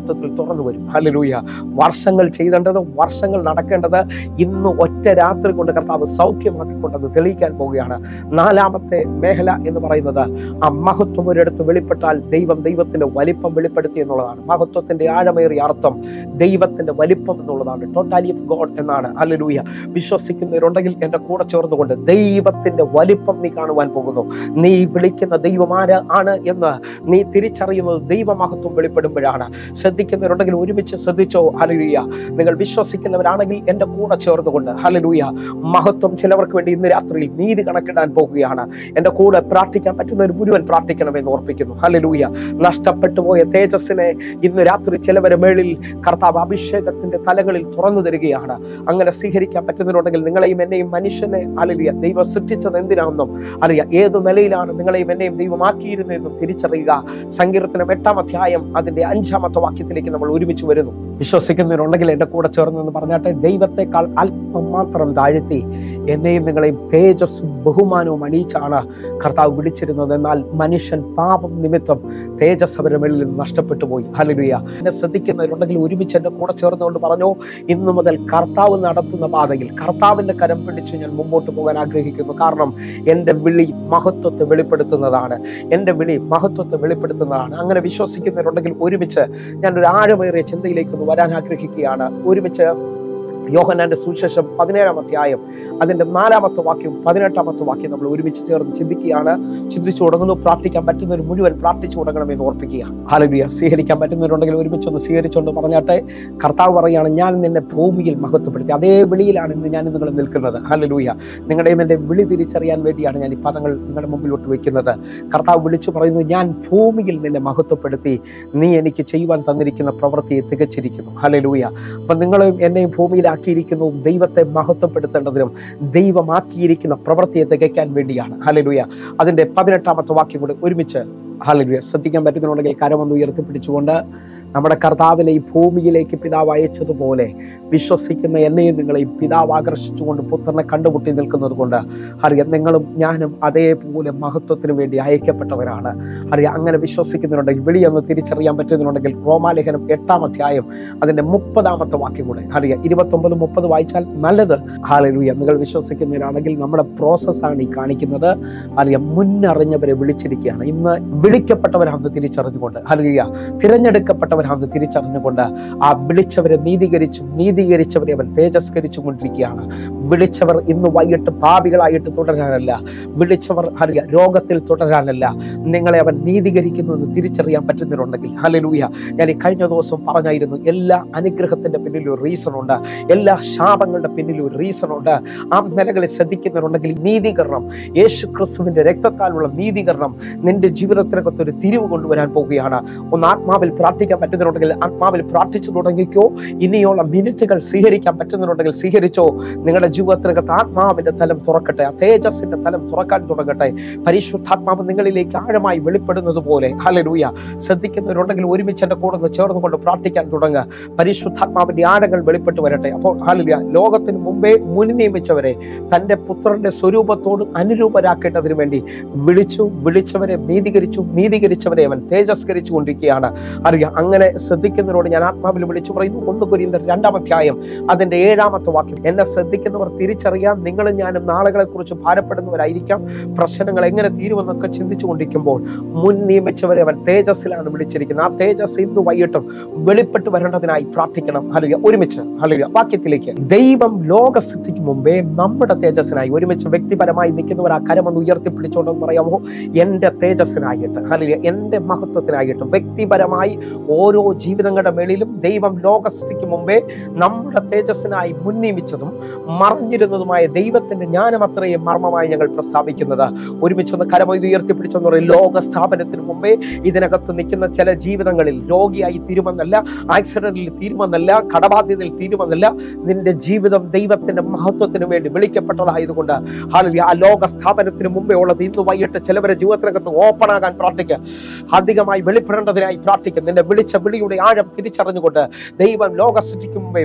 മഹത്വത്തിൽ തുറന്നു വരും ഹല്ലേലൂയ വർഷങ്ങൾ ചെയ്തേണ്ടത് വർഷങ്ങൾ നടക്കേണ്ടത് ഇന്ന് ഒറ്റ രാത്രി കൊണ്ട് കർത്താവ് സൗഖ്യമാക്കിക്കൊണ്ടത് തെളിയിക്കാൻ പോവുകയാണ് നാലാമത്തെ മേഖല എന്ന് പറയുന്നത് ആ മഹത്വം ഒരിടത്ത് വെളിപ്പെട്ടാൽ ദൈവം ദൈവത്തിന്റെ വലിപ്പം വെളിപ്പെടുത്തി എന്നുള്ളതാണ് മഹത്വത്തിന്റെ ആഴമേറിയ അർത്ഥം ദൈവത്തിന്റെ വലിപ്പം എന്നുള്ളതാണ് ടോട്ടാലി ഓഫ് ഗോഡ് എന്നാണ് ഹല്ലേലൂയ വിശ്വസിക്കുന്നവരുണ്ടെങ്കിൽ എൻ്റെ കൂടെ ചേർന്നുകൊണ്ട് ദൈവത്തിന്റെ വലിപ്പം നീ കാണുവാൻ പോകുന്നു നീ വിളിക്കുന്ന ദൈവം ആര് ആണ് എന്ന് നീ തിരിച്ചറിയുന്നത് ദൈവമഹത്വം വെളിപ്പെടുമ്പോഴാണ് ശ്രദ്ധിക്കുന്നവരുണ്ടെങ്കിൽ ഒരുമിച്ച് ശ്രദ്ധിച്ചോ ഹലലൂയ നിങ്ങൾ വിശ്വസിക്കുന്നവരാണെങ്കിൽ എൻ്റെ കൂടെ ചേർന്നുകൊണ്ട് ഹലലൂയ മഹത്വം ചിലവർക്ക് വേണ്ടി ഇന്ന് രാത്രിയിൽ നീതി കണക്കിടാൻ പോകുകയാണ് എൻ്റെ കൂടെ പ്രാർത്ഥിക്കാൻ പറ്റുന്നവർ മുഴുവൻ പ്രാർത്ഥിക്കണമെന്ന് ഓർപ്പിക്കുന്നു ഹലലൂയ നഷ്ടപ്പെട്ടു പോയ തേജസ്സിനെ ഇന്ന് രാത്രി ചിലവരെ മേളിൽ കർത്താവ് അഭിഷേകത്തിന്റെ തലകളിൽ തുറന്നു തരികയാണ് അങ്ങനെ സ്വീകരിക്കാൻ പറ്റുന്നവരുണ്ടെങ്കിൽ നിങ്ങളെയും എന്നെയും മനുഷ്യനെ അലലിയ ദൈവം സൃഷ്ടിച്ചത് എന്തിനാണെന്നും അറിയാം ഏതു നിലയിലാണ് നിങ്ങളെയും എന്നെയും ദൈവമാക്കിയിരുന്നതെന്നും തിരിച്ചറിയുക സങ്കീർത്തനം എട്ടാം അധ്യായം അതിന്റെ അഞ്ചാമത്തെ വാക്യത്തിലേക്ക് നമ്മൾ ഒരുമിച്ച് വരുന്നു വിശ്വസിക്കുന്നവരുണ്ടെങ്കിൽ എൻ്റെ കൂടെ ചേർന്നെന്ന് പറഞ്ഞാട്ടെ ദൈവത്തെക്കാൾ അല്പം മാത്രം താഴ്ത്തി എന്നെയും നിങ്ങളെയും തേജസ്സും ബഹുമാനവും അണിയിച്ചാണ് കർത്താവ് വിളിച്ചിരുന്നത് എന്നാൽ മനുഷ്യൻ പാപം നിമിത്തം തേജസ് അവരുടെ മേളിൽ നിന്ന് നഷ്ടപ്പെട്ടു പോയി ഹലലുയ എന്നെ ശ്രദ്ധിക്കുന്നവരുണ്ടെങ്കിൽ ഒരുമിച്ച് എൻ്റെ കൂടെ ചേർന്നുകൊണ്ട് പറഞ്ഞു ഇന്നു മുതൽ കർത്താവ് നടത്തുന്ന പാതയിൽ കർത്താവിൻ്റെ കരം പിടിച്ച് ഞാൻ മുമ്പോട്ട് പോകാൻ ആഗ്രഹിക്കുന്നു കാരണം എൻ്റെ വിളി മഹത്വത്തെ വെളിപ്പെടുത്തുന്നതാണ് എൻ്റെ വിളി മഹത്വത്തെ വെളിപ്പെടുത്തുന്നതാണ് അങ്ങനെ വിശ്വസിക്കുന്നവരുണ്ടെങ്കിൽ ഒരുമിച്ച് ഞാൻ ഒരു ആഴമേറിയ ചിന്തയിലേക്ക് ഒന്ന് വരാൻ ആഗ്രഹിക്കുകയാണ് ഒരുമിച്ച് യോഹനാന്റെ സുവിശേഷം പതിനേഴാം അധ്യായം അതിന്റെ നാലാമത്തെ വാക്യം പതിനെട്ടാമത്തെ വാക്യം നമ്മൾ ഒരുമിച്ച് ചേർന്ന് ചിന്തിക്കുകയാണ് ചിന്തിച്ചു തുടങ്ങുന്നു പ്രാർത്ഥിക്കാൻ പറ്റുന്നവർ മുഴുവൻ പ്രാർത്ഥിച്ചു തുടങ്ങണമെന്ന് ഓർപ്പിക്കുക ഹാലലുയ സ്വീകരിക്കാൻ പറ്റുന്നവരുണ്ടെങ്കിൽ ഒരുമിച്ച് ഒന്ന് സ്വീകരിച്ചുകൊണ്ട് പറഞ്ഞാട്ടെ കർത്താവ് പറയുകയാണ് ഞാൻ നിന്നെ ഭൂമിയിൽ മഹത്വപ്പെടുത്തി അതേ വിളിയിലാണ് ഇന്ന് ഞാൻ നിങ്ങൾ നിൽക്കുന്നത് ഹാലലൂയ നിങ്ങളുടെയും എൻ്റെ വിളി തിരിച്ചറിയാൻ വേണ്ടിയാണ് ഞാൻ ഈ പദങ്ങൾ നിങ്ങളുടെ മുമ്പിലോട്ട് വെക്കുന്നത് കർത്താവ് വിളിച്ചു പറയുന്നു ഞാൻ ഭൂമിയിൽ നിന്നെ മഹത്വപ്പെടുത്തി നീ എനിക്ക് ചെയ്യുവാൻ തന്നിരിക്കുന്ന പ്രവൃത്തിയെ തികച്ചിരിക്കുന്നു ഹലലൂയ അപ്പം നിങ്ങളെയും എന്നെയും ഭൂമിയിലാക്കിയിരിക്കുന്നു ദൈവത്തെ മഹത്വപ്പെടുത്തേണ്ടതിനും ദൈവമാക്കിയിരിക്കുന്ന പ്രവൃത്തിയെ തികയ്ക്കാൻ വേണ്ടിയാണ് ഹലലൂയ അതിൻ്റെ പതിനെട്ടാമത്തെ വാക്യം കൂടെ ഒരുമിച്ച് ഹലലൂയ ശ്രദ്ധിക്കാൻ പറ്റുന്നുണ്ടെങ്കിൽ കരമൊന്ന് ഉയർത്തിപ്പിടിച്ചുകൊണ്ട് നമ്മുടെ കർത്താവിനെ ഈ ഭൂമിയിലേക്ക് പിതാവ് അയച്ചതുപോലെ വിശ്വസിക്കുന്ന എന്നെയും നിങ്ങളെയും പിതാവ് ആകർഷിച്ചുകൊണ്ട് പുത്രനെ കണ്ടുമുട്ടി നിൽക്കുന്നത് കൊണ്ട് അറിയാം നിങ്ങളും ഞാനും അതേപോലെ മഹത്വത്തിന് വേണ്ടി അയക്കപ്പെട്ടവരാണ് അറിയാം അങ്ങനെ വിശ്വസിക്കുന്നുണ്ടെങ്കിൽ വെളിയൊന്ന് തിരിച്ചറിയാൻ പറ്റുന്നുണ്ടെങ്കിൽ റോമാലേഖനം എട്ടാം അധ്യായം അതിൻ്റെ മുപ്പതാമത്തെ വാക്യം കൂടെ അറിയാം ഇരുപത്തൊമ്പത് മുപ്പത് വായിച്ചാൽ നല്ലത് ഹാലലൂയ നിങ്ങൾ വിശ്വസിക്കുന്നവരാണെങ്കിൽ നമ്മുടെ പ്രോസസ്സാണ് ഈ കാണിക്കുന്നത് അറിയാം മുന്നറിഞ്ഞവരെ വിളിച്ചിരിക്കുകയാണ് ഇന്ന് വിളിക്കപ്പെട്ടവരാണെന്ന് തിരിച്ചറിഞ്ഞുകൊണ്ട് ഹലുയ തിരഞ്ഞെടുക്കപ്പെട്ടവരാണെന്ന് തിരിച്ചറിഞ്ഞുകൊണ്ട് ആ വിളിച്ചവരെ നീതീകരിച്ചും നീതീകരിച്ചവരെ അവൻ തേജസ്കരിച്ചും കൊണ്ടിരിക്കുകയാണ് വിളിച്ചവർ ഇന്ന് വൈകിട്ട് പാപികളായിട്ട് തുടരാനല്ല വിളിച്ചവർ ഹലിയ രോഗത്തിൽ തുടരാനല്ല നിങ്ങളെ അവൻ നീതീകരിക്കുന്നു എന്ന് തിരിച്ചറിയാൻ പറ്റുന്നവരുണ്ടെങ്കിൽ ഹലലൂയ ഞാൻ ഈ കഴിഞ്ഞ ദിവസം പറഞ്ഞായിരുന്നു എല്ലാ അനുഗ്രഹത്തിന്റെ പിന്നിൽ ഒരു റീസൺ ഉണ്ട് എല്ലാ ശാപങ്ങളുടെ പിന്നിൽ ഒരു റീസൺ ഉണ്ട് ആ നിലകളെ ശ്രദ്ധിക്കുന്നവരുണ്ടെങ്കിൽ ഈ നീതീകരണം യേശു ക്രിസ്തുവിന്റെ രക്തത്താലുള്ള നീതീകരണം നിന്റെ ജീവിതത്തിനകത്ത് ഒരു തിരിവ് കൊണ്ടുവരാൻ പോവുകയാണ് ഒന്ന് ആത്മാവിൽ പ്രാർത്ഥിക്കാൻ പറ്റുന്നവരുണ്ടെങ്കിൽ ആത്മാവിൽ പ്രാർത്ഥിച്ചു തുടങ്ങിക്കോ ഇനിയുള്ള മിനിറ്റുകൾ സ്വീകരിക്കാൻ പറ്റുന്നവരുണ്ടെങ്കിൽ സ്വീകരിച്ചോ നിങ്ങളുടെ ജീവിതത്തിനകത്ത് ആത്മാവിന്റെ തലം തുറക്കട്ടെ ആ തേജസ്സിന്റെ തലം തുറക്കാൻ തുടങ്ങട്ടെ പരിശുദ്ധാത്മാവ് നിങ്ങളിലേക്ക് ആഴമായി വെളിപ്പെടുന്നത് പോലെ ഹലലൂയ ശ്രദ്ധിക്കുന്നവരുണ്ടെങ്കിൽ ഒരുമിച്ച് എൻ്റെ കൂടെ ഒന്ന് ചേർന്നുകൊണ്ട് പ്രാർത്ഥിക്കാൻ തുടങ്ങുക പരിശുദ്ധാത്മാവിന്റെ ആഴങ്ങൾ വെളിപ്പെട്ട് വരട്ടെ അപ്പോൾ ഹലലുയ ലോകത്തിന് മുമ്പേ മുൻ നിയമിച്ചവരെ തൻ്റെ പുത്രന്റെ സ്വരൂപത്തോട് അനുരൂപരാക്കേണ്ടതിന് വേണ്ടി വിളിച്ചു വിളിച്ചവരെ നീതീകരിച്ചു നീതീകരിച്ചവരെ അവൻ തേജസ്കരിച്ചു കൊണ്ടിരിക്കുകയാണ് അറിയാം അങ്ങനെ ശ്രദ്ധിക്കുന്നവരോട് ഞാൻ ആത്മാവിൽ വിളിച്ചു പറയുന്നു ഒന്ന് കുരിന്തർ രണ്ടാം അധ്യായം അതിന്റെ ഏഴാമത്തെ വാക്യം എന്നെ ശ്രദ്ധിക്കുന്നവർ തിരിച്ചറിയാം നിങ്ങളും ഞാനും നാളുകളെ കുറിച്ച് ഭാരപ്പെടുന്നവരായിരിക്കാം പ്രശ്നങ്ങൾ എങ്ങനെ തീരുമെന്നൊക്കെ ചിന്തിച്ചു കൊണ്ടിരിക്കുമ്പോൾ മുൻ നിയമിച്ചവരെ അവൻ തേജസ്സിലാണ് വിളിച്ചിരിക്കുന്നത് ആ തേജസ് ഇന്ന് വൈകിട്ടും വെളിപ്പെട്ട് വരേണ്ടതിനായി പ്രാർത്ഥിക്കണം ഹലുക ഒരുമിച്ച് ഹലുക വാക്യത്തിലേക്ക് ദൈവം ലോക സൃഷ്ടിക്ക് മുമ്പേ നമ്മുടെ തേജസ്സിനായി ഒരുമിച്ച് വ്യക്തിപരമായി നിൽക്കുന്നവർ ആ കരമൊന്ന് ഉയർത്തിപ്പിടിച്ചോണ്ടെന്ന് പറയാമോ എൻ്റെ തേജസ്സിനായിട്ട് ഹലുക എൻ്റെ മഹത്വത്തിനായിട്ട് വ്യക്തിപരമായി ഓരോ ജീവിതങ്ങളുടെ മേളിലും ദൈവം ലോക സൃഷ്ടിക്ക് മുമ്പേ നമ്മുടെ തേജസ്സിനായി മുൻനിയമിച്ചതും മറഞ്ഞിരുന്നതുമായ ദൈവത്തിന്റെ ജ്ഞാനം അത്രയും മർമ്മമായി ഞങ്ങൾ പ്രസ്താവിക്കുന്നത് ഒരുമിച്ചൊന്ന് കരമൊയ്ത് ഉയർത്തിപ്പിടിച്ചെന്ന് പറയും ലോക സ്ഥാപനത്തിന് മുമ്പേ ഇതിനകത്ത് നിൽക്കുന്ന ചില ജീവിതങ്ങളിൽ രോഗിയായി തീരുമെന്നല്ല ആക്സിഡന്റിൽ തീരുമെന്നല്ല കടബാധ്യതയിൽ തീരുമെന്നല്ല നിന്റെ ജീവിതം ദൈവത്തിന്റെ മഹത്വത്തിന് വേണ്ടി വിളിക്കപ്പെട്ടതായതുകൊണ്ട് ഹാലലൂയ, ആ ലോക സ്ഥാപനത്തിന് മുമ്പേ ഉള്ളത് ഇന്ന് വൈകിട്ട് ചിലവരെ ജീവിതത്തിനകത്ത് ഓപ്പൺ ആകാൻ പ്രാർത്ഥിക്കുക അധികമായി വെളിപ്പെടേണ്ടതിനായി പ്രാർത്ഥിക്കുക നിന്നെ വിളിച്ച വിളിയുടെ ആഴം തിരിച്ചറിഞ്ഞുകൊണ്ട് ദൈവം ലോക സൃഷ്ടിക്ക് മുമ്പേ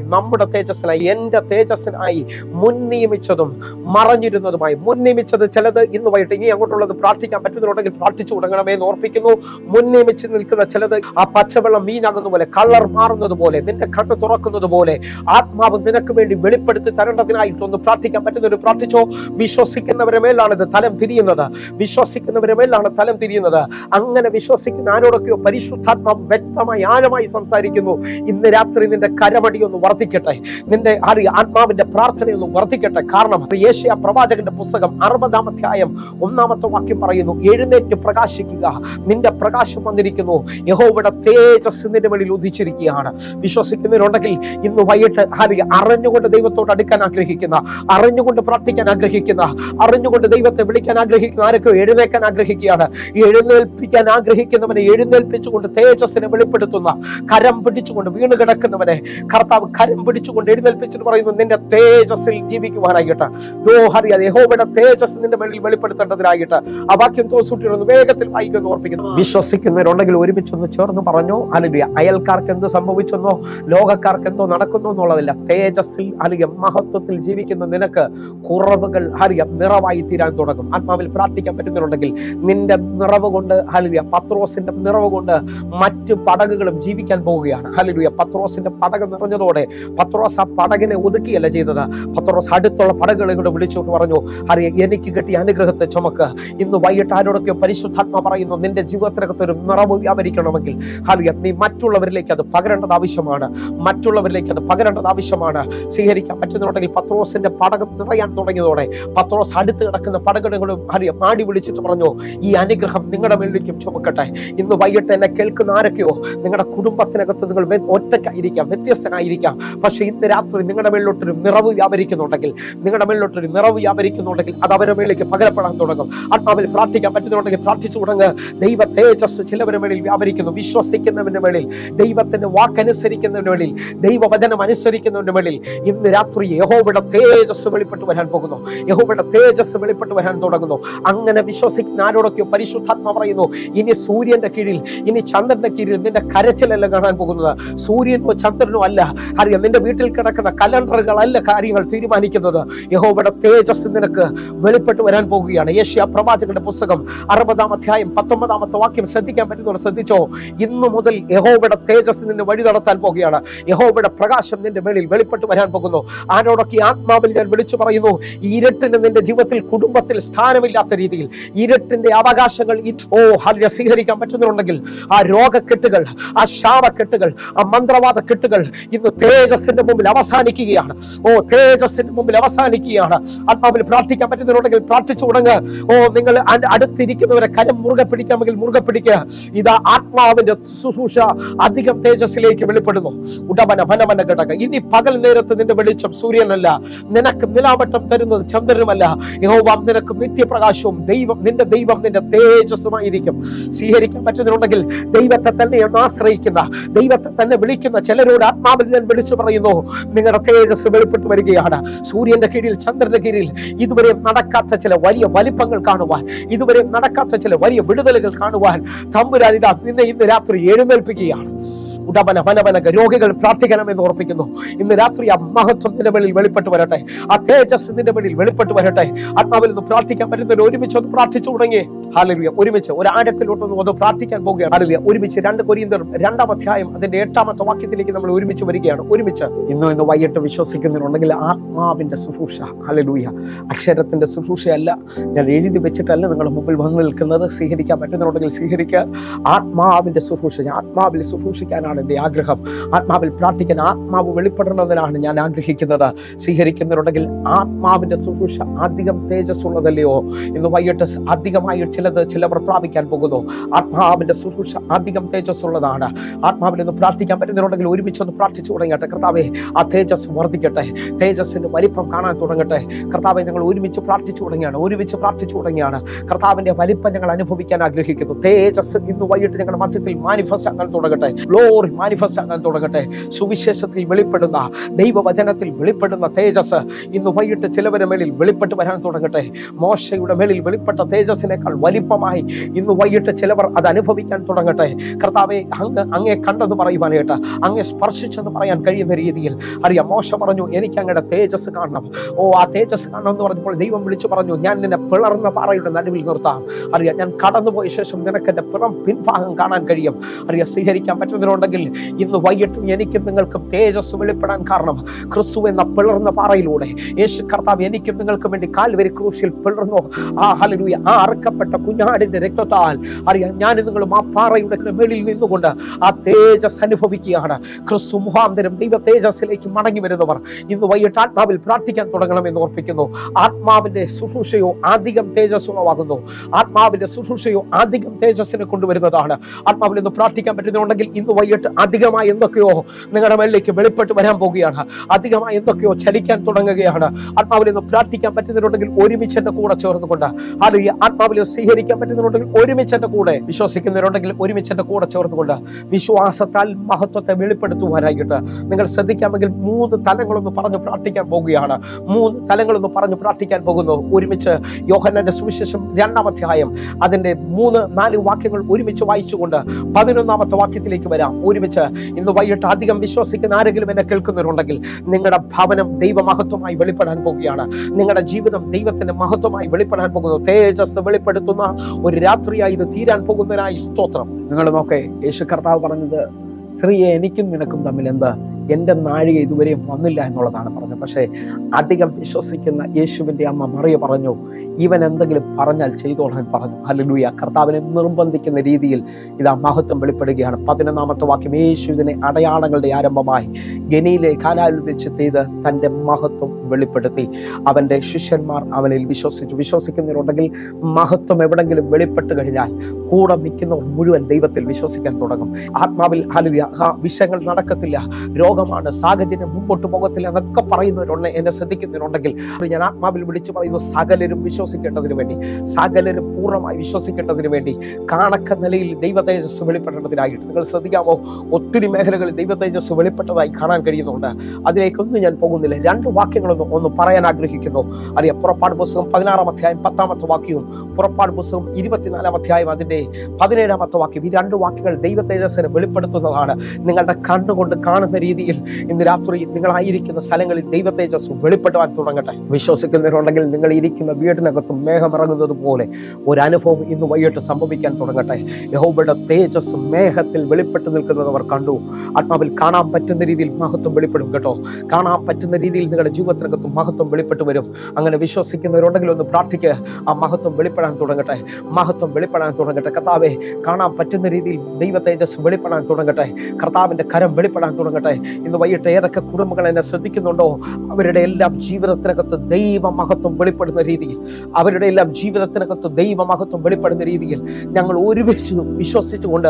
നമ്മുടെ തേജസ്സിനായി എൻ്റെ തേജസ്സിനായി മുൻ നിയമിച്ചതും മറഞ്ഞിരുന്നതുമായി മുൻ നിയമിച്ചത് ചിലത് ഇന്ന് വൈകിട്ട് ഇനി അങ്ങോട്ടുള്ളത് പ്രാർത്ഥിക്കാൻ പറ്റുന്നുണ്ടെങ്കിൽ പ്രാർത്ഥിച്ചു തുടങ്ങണമേ എന്ന് ഓർപ്പിക്കുന്നു മുൻ നിയമിച്ച് നിൽക്കുന്ന ചിലത് ആ പച്ചവെള്ളം മീനാകുന്നത് പോലെ കളർ മാറുന്നത് പോലെ നിന്റെ കണ്ണ് തുറക്കുന്നത് പോലെ ആത്മാവ് നിനക്ക് വേണ്ടി വെളിപ്പെടുത്തി തരേണ്ടതിനായിട്ടൊന്ന് പ്രാർത്ഥിക്കാൻ പറ്റുന്നവർ പ്രാർത്ഥിച്ചോ വിശ്വസിക്കുന്നവരെ മേലാണ് ഇത് തലം തിരിയുന്നത് വിശ്വസിക്കുന്നവരെ മേലാണ് തലം തിരിയുന്നത് അങ്ങനെ വിശ്വസിക്കുന്ന ആരോടൊക്കെയോ പരിശുദ്ധാത്മാവ് വ്യക്തമായി ആഴമായി സംസാരിക്കുന്നു ഇന്ന് രാത്രി നിന്റെ കരമടി ഒന്ന് വർദ്ധിക്കട്ടെ നിന്റെ അറി ആത്മാവിന്റെ പ്രാർത്ഥനയൊന്ന് വർദ്ധിക്കട്ടെ കാരണം യേശയ പ്രവാചകന്റെ പുസ്തകം അറുപതാം അധ്യായം ഒന്നാമത്തെ വാക്യം പറയുന്നു എഴുന്നേറ്റ് പ്രകാശിക്കുക നിന്റെ പ്രകാശം വന്നിരിക്കുന്നു യഹോവയുടെ തേജസ് നിന്റെ വെളിയിൽ ഉദിച്ചിരിക്കുകയാണ് വിശ്വസിക്കുന്നവരുണ്ടെങ്കിൽ ഇന്ന് വൈകിട്ട് ആര് അറിഞ്ഞുകൊണ്ട് ദൈവത്തോട് അടുക്കാൻ ആഗ്രഹിക്കുന്ന അറിഞ്ഞുകൊണ്ട് പ്രാർത്ഥിക്കാൻ ആഗ്രഹിക്കുന്ന അറിഞ്ഞുകൊണ്ട് ദൈവത്തെ വിളിക്കാൻ ആഗ്രഹിക്കുന്ന ആരൊക്കെ എഴുന്നേക്കാൻ ആഗ്രഹിക്കുകയാണ് എഴുന്നേൽപ്പിക്കാൻ ആഗ്രഹിക്കുന്നവനെ എഴുന്നേൽപ്പിച്ചുകൊണ്ട് തേജസ്സിനെ വെളിപ്പെടുത്തുന്ന കരം പിടിച്ചുകൊണ്ട് വീണ് കിടക്കുന്നവനെ കർത്താവ് കരം പിടിച്ചുകൊണ്ട് എഴുന്നേൽപ്പിച്ചിട്ട് പറയുന്നു നിന്റെ തേജസ്സിൽ ജീവിക്കുവാനായിട്ട് ദോ ഹറിയാതെ യഹോവയുടെ തേജസ് നിന്റെ മേളിൽ വെളിപ്പെടുത്തേണ്ടതിനായിട്ട് ആ വാക്യം തോസൂട്ടിയൊന്ന് വേഗത്തിൽ വായിക്കുന്നു ഓർപ്പിക്കുന്നു വിശ്വസിക്കുന്നവരുണ്ടെങ്കിൽ ഒരുമിച്ചൊന്ന് ചേർന്ന് പറഞ്ഞോ അല്ലെങ്കിൽ അയൽക്കാർക്ക് എന്ത് സംഭവിച്ചെന്നോ ലോകക്കാർക്ക് എന്തോ നടക്കുന്നു എന്നുള്ളതില്ല തേജസ്സിൽ അല്ലെങ്കിൽ മഹത്വത്തിൽ ജീവിക്കുന്ന നിനക്ക് കുറവുകൾ അറിയാം നിറവായി തീരാൻ തുടങ്ങും ആത്മാവിൽ പ്രാർത്ഥിക്കാൻ പറ്റുന്നുണ്ടെങ്കിൽ നിന്റെ നിറവ് കൊണ്ട് ഹലിയ പത്രോസിന്റെ നിറവ് കൊണ്ട് മറ്റ് പടകുകളും ജീവിക്കാൻ പോവുകയാണ് ഹലിയ പത്രോസിന്റെ പടക് നിറഞ്ഞതോടെ പത്രോസ് ആ പടകിനെ ഒതുക്കിയല്ല ചെയ്തത് പത്രോസ് അടുത്തുള്ള പടകുകളെ കൂടെ വിളിച്ചുകൊണ്ട് പറഞ്ഞു അറിയ എനിക്ക് കിട്ടിയ അനുഗ്രഹത്തെ ചുമക്ക് ഇന്ന് വൈകിട്ട് ആരോടൊക്കെ പരിശുദ്ധാത്മ പറയുന്നു നിന്റെ ജീവിതത്തിനകത്ത് ഒരു നിറവ് വ്യാപരിക്കണമെങ്കിൽ അറിയ നീ മറ്റുള്ളവരിലേക്ക് അത് പകരേണ്ടത് ആവശ്യമാണ് മറ്റുള്ളവരിലേക്ക് അത് പകരേണ്ടത് ആവശ്യമാണ് സ്വീകരിക്കാൻ പറ്റുന്നുണ്ടെങ്കിൽ പത്രോസിന്റെ പടകം നിറയാൻ തുടങ്ങിയതോടെ പത്രോസ് അടുത്ത് കിടക്കുന്ന പടകടകളും അറിയാം മാടി വിളിച്ചിട്ട് പറഞ്ഞു ഈ അനുഗ്രഹം നിങ്ങളുടെ മേളിലേക്കും ചുമക്കട്ടെ ഇന്ന് വൈകിട്ട് എന്നെ കേൾക്കുന്ന ആരൊക്കെയോ നിങ്ങളുടെ കുടുംബത്തിനകത്ത് നിങ്ങൾ വ്യ- ഒറ്റയ്ക്കായിരിക്കാം വ്യത്യസ്തനായിരിക്കാം പക്ഷെ ഇന്ന് രാത്രി നിങ്ങളുടെ മേളിലോട്ടൊരു നിറവ് വ്യാപരിക്കുന്നുണ്ടെങ്കിൽ നിങ്ങളുടെ മേളിലോട്ടൊരു നിറവ് വ്യാപരിക്കുന്നുണ്ടെങ്കിൽ അത് അവരുടെ മേളിലേക്ക് പകരപ്പെടാൻ തുടങ്ങും ആത്മാവിൽ പ്രാർത്ഥിക്കാൻ പറ്റുന്നുണ്ടെങ്കിൽ പ്രാർത്ഥിച്ചു തുടങ്ങ് ദൈവ തേജസ് ചിലവരുടെ മേളിൽ വ്യാപരിക്കുന്നു വിശ്വസിക്കുന്നവന്റെ മേളിൽ ദൈവത്തിന്റെ വാക്കനുസരിക്കുന്നവന്റെ മേളിൽ ദൈവവചനം അനുസരിക്കുന്നവന്റെ മേളിൽ ഇന്ന് രാത്രി യഹോവയുടെ തേജസ് വെളിപ്പെട്ട് വരാൻ പോകുന്നു യഹോവയുടെ തേജസ് വെളിപ്പെട്ട് വരാൻ തുടങ്ങുന്നു അങ്ങനെ വിശ്വസിക്കുന്ന ആരോടൊക്കെയോ പരിശുദ്ധാത്മ പറയുന്നു ഇനി സൂര്യന്റെ കീഴിൽ ഇനി ചന്ദ്രന്റെ കീഴിൽ നിന്റെ കരച്ചിലല്ല കാണാൻ പോകുന്നത് സൂര്യനോ ചന്ദ്രനോ അല്ല അറിയാം നിന്റെ വീട്ടിൽ കിടക്കുന്ന കലണ്ടറുകളല്ല കാര്യങ്ങൾ തീരുമാനിക്കുന്നത് യഹോവയുടെ തേജസ് നിനക്ക് വെളിപ്പെട്ട് വരാൻ പോകുകയാണ് യേശയ പ്രവാചകന്റെ പുസ്തകം അറുപതാം അധ്യായം പത്തൊമ്പതാമത്തെ വാക്യം ശ്രദ്ധിക്കാൻ പറ്റുന്നത് ശ്രദ്ധിച്ചോ ഇന്നു മുതൽ യഹോവയുടെ തേജസ് നിന്നെ വഴി നടത്താൻ പോകുകയാണ് യഹോവയുടെ പ്രകാശം നിന്റെ മേളിൽ വെളിപ്പെട്ട് വരാൻ പോകുന്നു ആരോടൊക്കെ ഈ ആത്മാവിൽ ഞാൻ വിളിച്ചു പറയുന്നു ഈ ഇരുട്ടിന് നിന്റെ ജീവിതത്തിൽ കുടുംബത്തിൽ സ്ഥാനമില്ലാത്ത രീതിയിൽ ഇരുട്ടിന്റെ അവകാശങ്ങൾ ഈ- ഓ ഹല്യ സ്വീകരിക്കാൻ പറ്റുന്നുണ്ടെങ്കിൽ ആ രോഗക്കെട്ടുകൾ ആ ശാപക്കെട്ടുകൾ ആ മന്ത്രവാദ കെട്ടുകൾ ഇന്ന് തേജസ്സിന്റെ മുമ്പിൽ അവസാനിക്കുകയാണ് ഓ തേജസ്സിന്റെ മുമ്പിൽ അവസാനിക്കുകയാണ് ആത്മാവിൽ പ്രാർത്ഥിക്കാൻ പറ്റുന്നുണ്ടെങ്കിൽ പ്രാർത്ഥിച്ചു തുടങ്ങ് ഓ നിങ്ങൾ അ- അടുത്തിരിക്കുന്നവരെ കരം മുറുകെ പിടിക്കാമെങ്കിൽ മുറുകെ പിടിക്കുക ഇതാ ആത്മാവിന്റെ ശുശ്രൂഷ അധികം തേജസ്സിലേക്ക് വെളിപ്പെടുന്നു ഉടമന ഫലമന ഘടക ഇനി പകൽ നേരത്ത് നിന്റെ വെളിച്ചം സൂര്യനല്ല നിനക്ക് നിലാവട്ടം തരുന്നത് ചന്ദ്രനുമല്ല യഹോവ നിനക്ക് നിത്യപ്രകാശവും ദൈവം നിന്റെ ദൈവം നിന്റെ തേജസ്സുമായിരിക്കും സ്വീകരിക്കാൻ പറ്റുന്നുണ്ടെങ്കിൽ ദൈവത്തെ തന്നെ ഒന്ന് ആശ്രയിക്കുന്ന ദൈവത്തെ തന്നെ വിളിക്കുന്ന ചിലരോട് ആത്മാവിൽ ഞാൻ വിളിച്ചു പറയുന്നു നിങ്ങളുടെ തേജസ് വെളിപ്പെട്ട് വരികയാണ് സൂര്യന്റെ കീഴിൽ ചന്ദ്രന്റെ കീഴിൽ ഇതുവരെ നടക്കാത്ത ചില വലിയ വലിപ്പങ്ങൾ കാണുവാൻ ഇതുവരെ നടക്കാത്ത ചില വലിയ വിടുതലുകൾ കാണുവാൻ തമ്പുരാൻ ഇതാ നിന്നെ ഇന്ന് രാത്രി എഴുന്നേൽപ്പിക്കുകയാണ് ഉടമന ഫലമനക രോഗികൾ പ്രാർത്ഥിക്കണമെന്ന് ഓർപ്പിക്കുന്നു ഇന്ന് രാത്രി ആ മഹത്വം നിന്റെ വെളിയിൽ വെളിപ്പെട്ട് വരട്ടെ ആ തേജസ് നിന്റെ വെളിയിൽ വെളിപ്പെട്ട് വരട്ടെ ആത്മാവിൽ നിന്ന് പ്രാർത്ഥിക്കാൻ പറ്റുന്നവർ ഒരുമിച്ച് ഒന്ന് പ്രാർത്ഥിച്ചു തുടങ്ങി ഹാലലിയ ഒരുമിച്ച് ഒരു ആഴത്തിലോട്ടൊന്ന് ഒന്ന് പ്രാർത്ഥിക്കാൻ പോവുകയാണ് ഹാലലിയ ഒരുമിച്ച് രണ്ട് കൊരിയന്തർ രണ്ടാം അധ്യായം അതിന്റെ എട്ടാമത്തെ വാക്യത്തിലേക്ക് നമ്മൾ ഒരുമിച്ച് വരികയാണ് ഒരുമിച്ച് ഇന്ന് ഇന്ന് വൈകിട്ട് വിശ്വസിക്കുന്നുണ്ടെങ്കിൽ ആത്മാവിന്റെ ശുശ്രൂഷ ഹാലലൂയ അക്ഷരത്തിന്റെ ശുശ്രൂഷയല്ല ഞാൻ എഴുതി വെച്ചിട്ടല്ല നിങ്ങളുടെ മുമ്പിൽ വന്നു നിൽക്കുന്നത് സ്വീകരിക്കാൻ പറ്റുന്നുണ്ടെങ്കിൽ സ്വീകരിക്കുക ആത്മാവിന്റെ ശുശ്രൂഷ ഞാൻ ആത്മാവിൽ ശുശ്രൂഷിക്കാനാണ് എൻ്റെ ആഗ്രഹം ആത്മാവിൽ പ്രാർത്ഥിക്കാൻ ആത്മാവ് വെളിപ്പെടണമെന്നതിനാണ് ഞാൻ ആഗ്രഹിക്കുന്നത് സ്വീകരിക്കുന്നവരുണ്ടെങ്കിൽ ആത്മാവിന്റെ ശുശ്രൂഷ അധികം തേജസ്സുള്ളതല്ലയോ ഇന്ന് വൈകിട്ട് അധികമായി ചിലത് ചിലവർ പ്രാപിക്കാൻ പോകുന്നു ആത്മാവിന്റെ ശുശ്രൂഷ അധികം തേജസ്സുള്ളതാണ് ആത്മാവിൽ നിന്ന് പ്രാർത്ഥിക്കാൻ പറ്റുന്നവരുണ്ടെങ്കിൽ ഒരുമിച്ച് ഒന്ന് പ്രാർത്ഥിച്ചു തുടങ്ങട്ടെ കർത്താവെ ആ തേജസ് വർദ്ധിക്കട്ടെ തേജസ്സിന്റെ വലിപ്പം കാണാൻ തുടങ്ങട്ടെ കർത്താവെ ഞങ്ങൾ ഒരുമിച്ച് പ്രാർത്ഥിച്ചു തുടങ്ങിയാണ് ഒരുമിച്ച് പ്രാർത്ഥിച്ചു തുടങ്ങിയാണ് കർത്താവിന്റെ വലിപ്പം ഞങ്ങൾ അനുഭവിക്കാൻ ആഗ്രഹിക്കുന്നു തേജസ് ഇന്ന് വൈകിട്ട് ഞങ്ങളുടെ മധ്യത്തിൽ മാനിഫെസ്റ്റ് ആക്കാൻ തുടങ്ങട്ടെ ഗ്ലോറി ഗ്ലോറി മാനിഫെസ്റ്റ് ആകാൻ തുടങ്ങട്ടെ സുവിശേഷത്തിൽ വെളിപ്പെടുന്ന ദൈവവചനത്തിൽ വെളിപ്പെടുന്ന തേജസ് ഇന്ന് വൈകിട്ട് ചിലവരുടെ മേളിൽ വെളിപ്പെട്ട് വരാൻ തുടങ്ങട്ടെ മോശയുടെ മേളിൽ വെളിപ്പെട്ട തേജസ്സിനേക്കാൾ വലിപ്പമായി ഇന്ന് വൈകിട്ട് ചിലവർ അത് അനുഭവിക്കാൻ തുടങ്ങട്ടെ കർത്താവെ അങ്ങ് അങ്ങേ കണ്ടെന്ന് പറയുവാനായിട്ട് അങ്ങേ സ്പർശിച്ചെന്ന് പറയാൻ കഴിയുന്ന രീതിയിൽ അറിയാം മോശ പറഞ്ഞു എനിക്ക് അങ്ങയുടെ തേജസ് കാണണം ഓ ആ തേജസ് കാണണം എന്ന് പറഞ്ഞപ്പോൾ ദൈവം വിളിച്ചു പറഞ്ഞു ഞാൻ നിന്നെ പിളർന്ന പാറയുടെ നടുവിൽ നിർത്താം അറിയാം ഞാൻ കടന്നുപോയ ശേഷം നിനക്ക് എൻ്റെ പിറം പിൻഭാഗം കാണാൻ കഴിയും അറിയാം സ്വീകരിക്കാൻ പറ്റുന്നതിനുണ്ടെങ്കിൽ ഇന്ന് വൈകിട്ടും എനിക്കും നിങ്ങൾക്കും തേജസ് വെളിപ്പെടാൻ കാരണം ക്രിസ്തു എന്ന പിളർന്ന പാറയിലൂടെ യേശു കർത്താവ് എനിക്കും നിങ്ങൾക്കും വേണ്ടി കാൽവരി ക്രൂശിൽ പിളർന്നു ആ ഹലലൂയ ആ അറക്കപ്പെട്ട കുഞ്ഞാടിന്റെ രക്തത്താൽ അറിയാം ഞാൻ നിങ്ങളും ആ പാറയുടെ മേളിൽ നിന്നുകൊണ്ട് ആ തേജസ് അനുഭവിക്കുകയാണ് ക്രിസ്തു മുഖാന്തരം ദൈവ തേജസ്സിലേക്ക് മടങ്ങി വരുന്നവർ ഇന്ന് വൈകിട്ട് ആത്മാവിൽ പ്രാർത്ഥിക്കാൻ തുടങ്ങണമെന്ന് ഓർപ്പിക്കുന്നു ആത്മാവിന്റെ ശുശ്രൂഷയോ അധികം തേജസ് ഉളവാകുന്നു ആത്മാവിന്റെ ശുശ്രൂഷയോ അധികം തേജസ്സിനെ കൊണ്ടുവരുന്നതാണ് ആത്മാവിൽ നിന്ന് പ്രാർത്ഥിക്കാൻ പറ്റുന്നുണ്ടെങ്കിൽ ഇന്ന് വൈകിട്ട് അധികമായി എന്തൊക്കെയോ നിങ്ങളുടെ മേളിലേക്ക് വെളിപ്പെട്ട് വരാൻ പോകുകയാണ് അധികമായി എന്തൊക്കെയോ ചലിക്കാൻ തുടങ്ങുകയാണ് ആത്മാവിൽ നിന്ന് പ്രാർത്ഥിക്കാൻ പറ്റുന്നുണ്ടെങ്കിൽ ഒരുമിച്ച് എന്റെ കൂടെ ചേർന്നുകൊണ്ട് അത് ആത്മാവിൽ സ്വീകരിക്കാൻ പറ്റുന്നുണ്ടെങ്കിൽ ഒരുമിച്ച് എന്റെ കൂടെ വിശ്വസിക്കുന്നവരുണ്ടെങ്കിൽ ഒരുമിച്ച് എന്റെ കൂടെ ചേർന്നുകൊണ്ട് വിശ്വാസത്താൽ മഹത്വത്തെ വെളിപ്പെടുത്തുവാനായിട്ട് നിങ്ങൾ ശ്രദ്ധിക്കാമെങ്കിൽ മൂന്ന് തലങ്ങളൊന്ന് പറഞ്ഞ് പ്രാർത്ഥിക്കാൻ പോകുകയാണ് മൂന്ന് തലങ്ങളൊന്ന് പറഞ്ഞ് പ്രാർത്ഥിക്കാൻ പോകുന്നു ഒരുമിച്ച് യോഹന്നാന്റെ സുവിശേഷം രണ്ടാം അധ്യായം അതിന്റെ മൂന്ന് നാല് വാക്യങ്ങൾ ഒരുമിച്ച് വായിച്ചുകൊണ്ട് പതിനൊന്നാമത്തെ വാക്യത്തിലേക്ക് വരാം ഒരുമിച്ച് ഇന്ന് വൈകിട്ട് അധികം വിശ്വസിക്കുന്ന ആരെങ്കിലും എന്നെ കേൾക്കുന്നവരുണ്ടെങ്കിൽ നിങ്ങളുടെ ഭവനം ദൈവമഹത്വമായി വെളിപ്പെടാൻ പോകുകയാണ് നിങ്ങളുടെ ജീവിതം ദൈവത്തിന്റെ മഹത്വമായി വെളിപ്പെടാൻ പോകുന്നു തേജസ് വെളിപ്പെടുത്തുന്ന ഒരു രാത്രിയായി ഇത് തീരാൻ പോകുന്നതിനായി സ്തോത്രം നിങ്ങൾ നോക്കേ യേശു കർത്താവ് പറഞ്ഞത് സ്ത്രീയെ എനിക്കും നിനക്കും തമ്മിൽ എന്താ എൻ്റെ നാഴിക ഇതുവരെയും വന്നില്ല എന്നുള്ളതാണ് പറഞ്ഞത് പക്ഷേ അധികം വിശ്വസിക്കുന്ന യേശുവിൻ്റെ അമ്മ മറിയ പറഞ്ഞു ഇവൻ എന്തെങ്കിലും പറഞ്ഞാൽ ചെയ്തോളാൻ പറഞ്ഞു ഹല്ലേലൂയ കർത്താവിനെ നിർബന്ധിക്കുന്ന രീതിയിൽ ഇതാ മഹത്വം വെളിപ്പെടുകയാണ് പതിനൊന്നാമത്തെ വാക്യം യേശു ഇതിനെ അടയാളങ്ങളുടെ ആരംഭമായി ഗനിയിലെ കാലാലിൽ വെച്ച് ചെയ്ത് തൻ്റെ മഹത്വം വെളിപ്പെടുത്തി അവൻ്റെ ശിഷ്യന്മാർ അവനിൽ വിശ്വസിച്ചു വിശ്വസിക്കുന്നവരുണ്ടെങ്കിൽ മഹത്വം എവിടെങ്കിലും വെളിപ്പെട്ട് കഴിഞ്ഞാൽ കൂടെ നിൽക്കുന്നവർ മുഴുവൻ ദൈവത്തിൽ വിശ്വസിക്കാൻ തുടങ്ങും ആത്മാവിൽ ഹലുയ ആ വിഷയങ്ങൾ നടക്കത്തില്ല രോഗമാണ് സാഹചര്യം മുമ്പോട്ട് പോകത്തില്ല എന്നൊക്കെ പറയുന്നവരുണ്ട് എന്നെ ശ്രദ്ധിക്കുന്നവരുണ്ടെങ്കിൽ ഞാൻ ആത്മാവിൽ വിളിച്ചു പറയുന്നു സകലരും വിശ്വസിക്കേണ്ടതിന് വേണ്ടി സകലരും പൂർണ്ണമായി വിശ്വസിക്കേണ്ടതിന് വേണ്ടി കാണക്ക നിലയിൽ ദൈവ തേജസ് വെളിപ്പെടേണ്ടതിനായിട്ട് നിങ്ങൾ ശ്രദ്ധിക്കാമോ ഒത്തിരി മേഖലകളിൽ ദൈവ തേജസ് വെളിപ്പെട്ടതായി കാണാൻ കഴിയുന്നുണ്ട് അതിലേക്കൊന്നും ഞാൻ പോകുന്നില്ല രണ്ട് വാക്യങ്ങളൊന്നും ഒന്ന് പറയാൻ ആഗ്രഹിക്കുന്നു അറിയാം പുറപ്പാട് പുസ്തകം പതിനാറാം അധ്യായം പത്താമത്തെ വാക്യവും പുറപ്പാട് പുസ്തകം ഇരുപത്തിനാലാം അധ്യായം അതിന്റെ പതിനേഴാമത്തെ വാക്യം ഈ രണ്ട് വാക്യങ്ങൾ ദൈവ തേജസ്സിനെ വെളിപ്പെടുത്തുന്നതാണ് നിങ്ങളുടെ കണ്ണുകൊണ്ട് കാണുന്ന രീതിയിൽ ഇന്ന് രാത്രി നിങ്ങളായിരിക്കുന്ന സ്ഥലങ്ങളിൽ ദൈവ തേജസ് വെളിപ്പെടുവാൻ തുടങ്ങട്ടെ വിശ്വസിക്കുന്നവരുണ്ടെങ്കിൽ നിങ്ങൾ ഇരിക്കുന്ന വീടിനകത്തും മേഘമിറങ്ങുന്നത് പോലെ ഒരു അനുഭവം ഇന്ന് വൈകിട്ട് സംഭവിക്കാൻ തുടങ്ങട്ടെ യഹോബയുടെ തേജസ് മേഘത്തിൽ വെളിപ്പെട്ട് നിൽക്കുന്നത് അവർ കണ്ടു ആത്മാവിൽ കാണാൻ പറ്റുന്ന രീതിയിൽ മഹത്വം വെളിപ്പെടും കേട്ടോ കാണാൻ പറ്റുന്ന രീതിയിൽ നിങ്ങളുടെ ജീവിതത്തിനകത്തും മഹത്വം വെളിപ്പെട്ട് വരും അങ്ങനെ വിശ്വസിക്കുന്നവരുണ്ടെങ്കിൽ ഒന്ന് പ്രാർത്ഥിക്കുക ആ മഹത്വം വെളിപ്പെടാൻ തുടങ്ങട്ടെ മഹത്വം വെളിപ്പെടാൻ തുടങ്ങട്ടെ കർത്താവെ കാണാൻ പറ്റുന്ന രീതിയിൽ ദൈവ തേജസ് വെളിപ്പെടാൻ തുടങ്ങട്ടെ കർത്താവിന്റെ കരം വെളിപ്പെടാൻ തുടങ്ങട്ടെ ഇന്ന് വൈകിട്ട് ഏതൊക്കെ കുടുംബങ്ങൾ എന്നെ ശ്രദ്ധിക്കുന്നുണ്ടോ അവരുടെ എല്ലാം ജീവിതത്തിനകത്ത് ദൈവ മഹത്വം വെളിപ്പെടുന്ന രീതിയിൽ അവരുടെ എല്ലാം ജീവിതത്തിനകത്ത് ദൈവ മഹത്വം വെളിപ്പെടുന്ന രീതിയിൽ ഞങ്ങൾ ഒരുമിച്ച് വിശ്വസിച്ചുകൊണ്ട്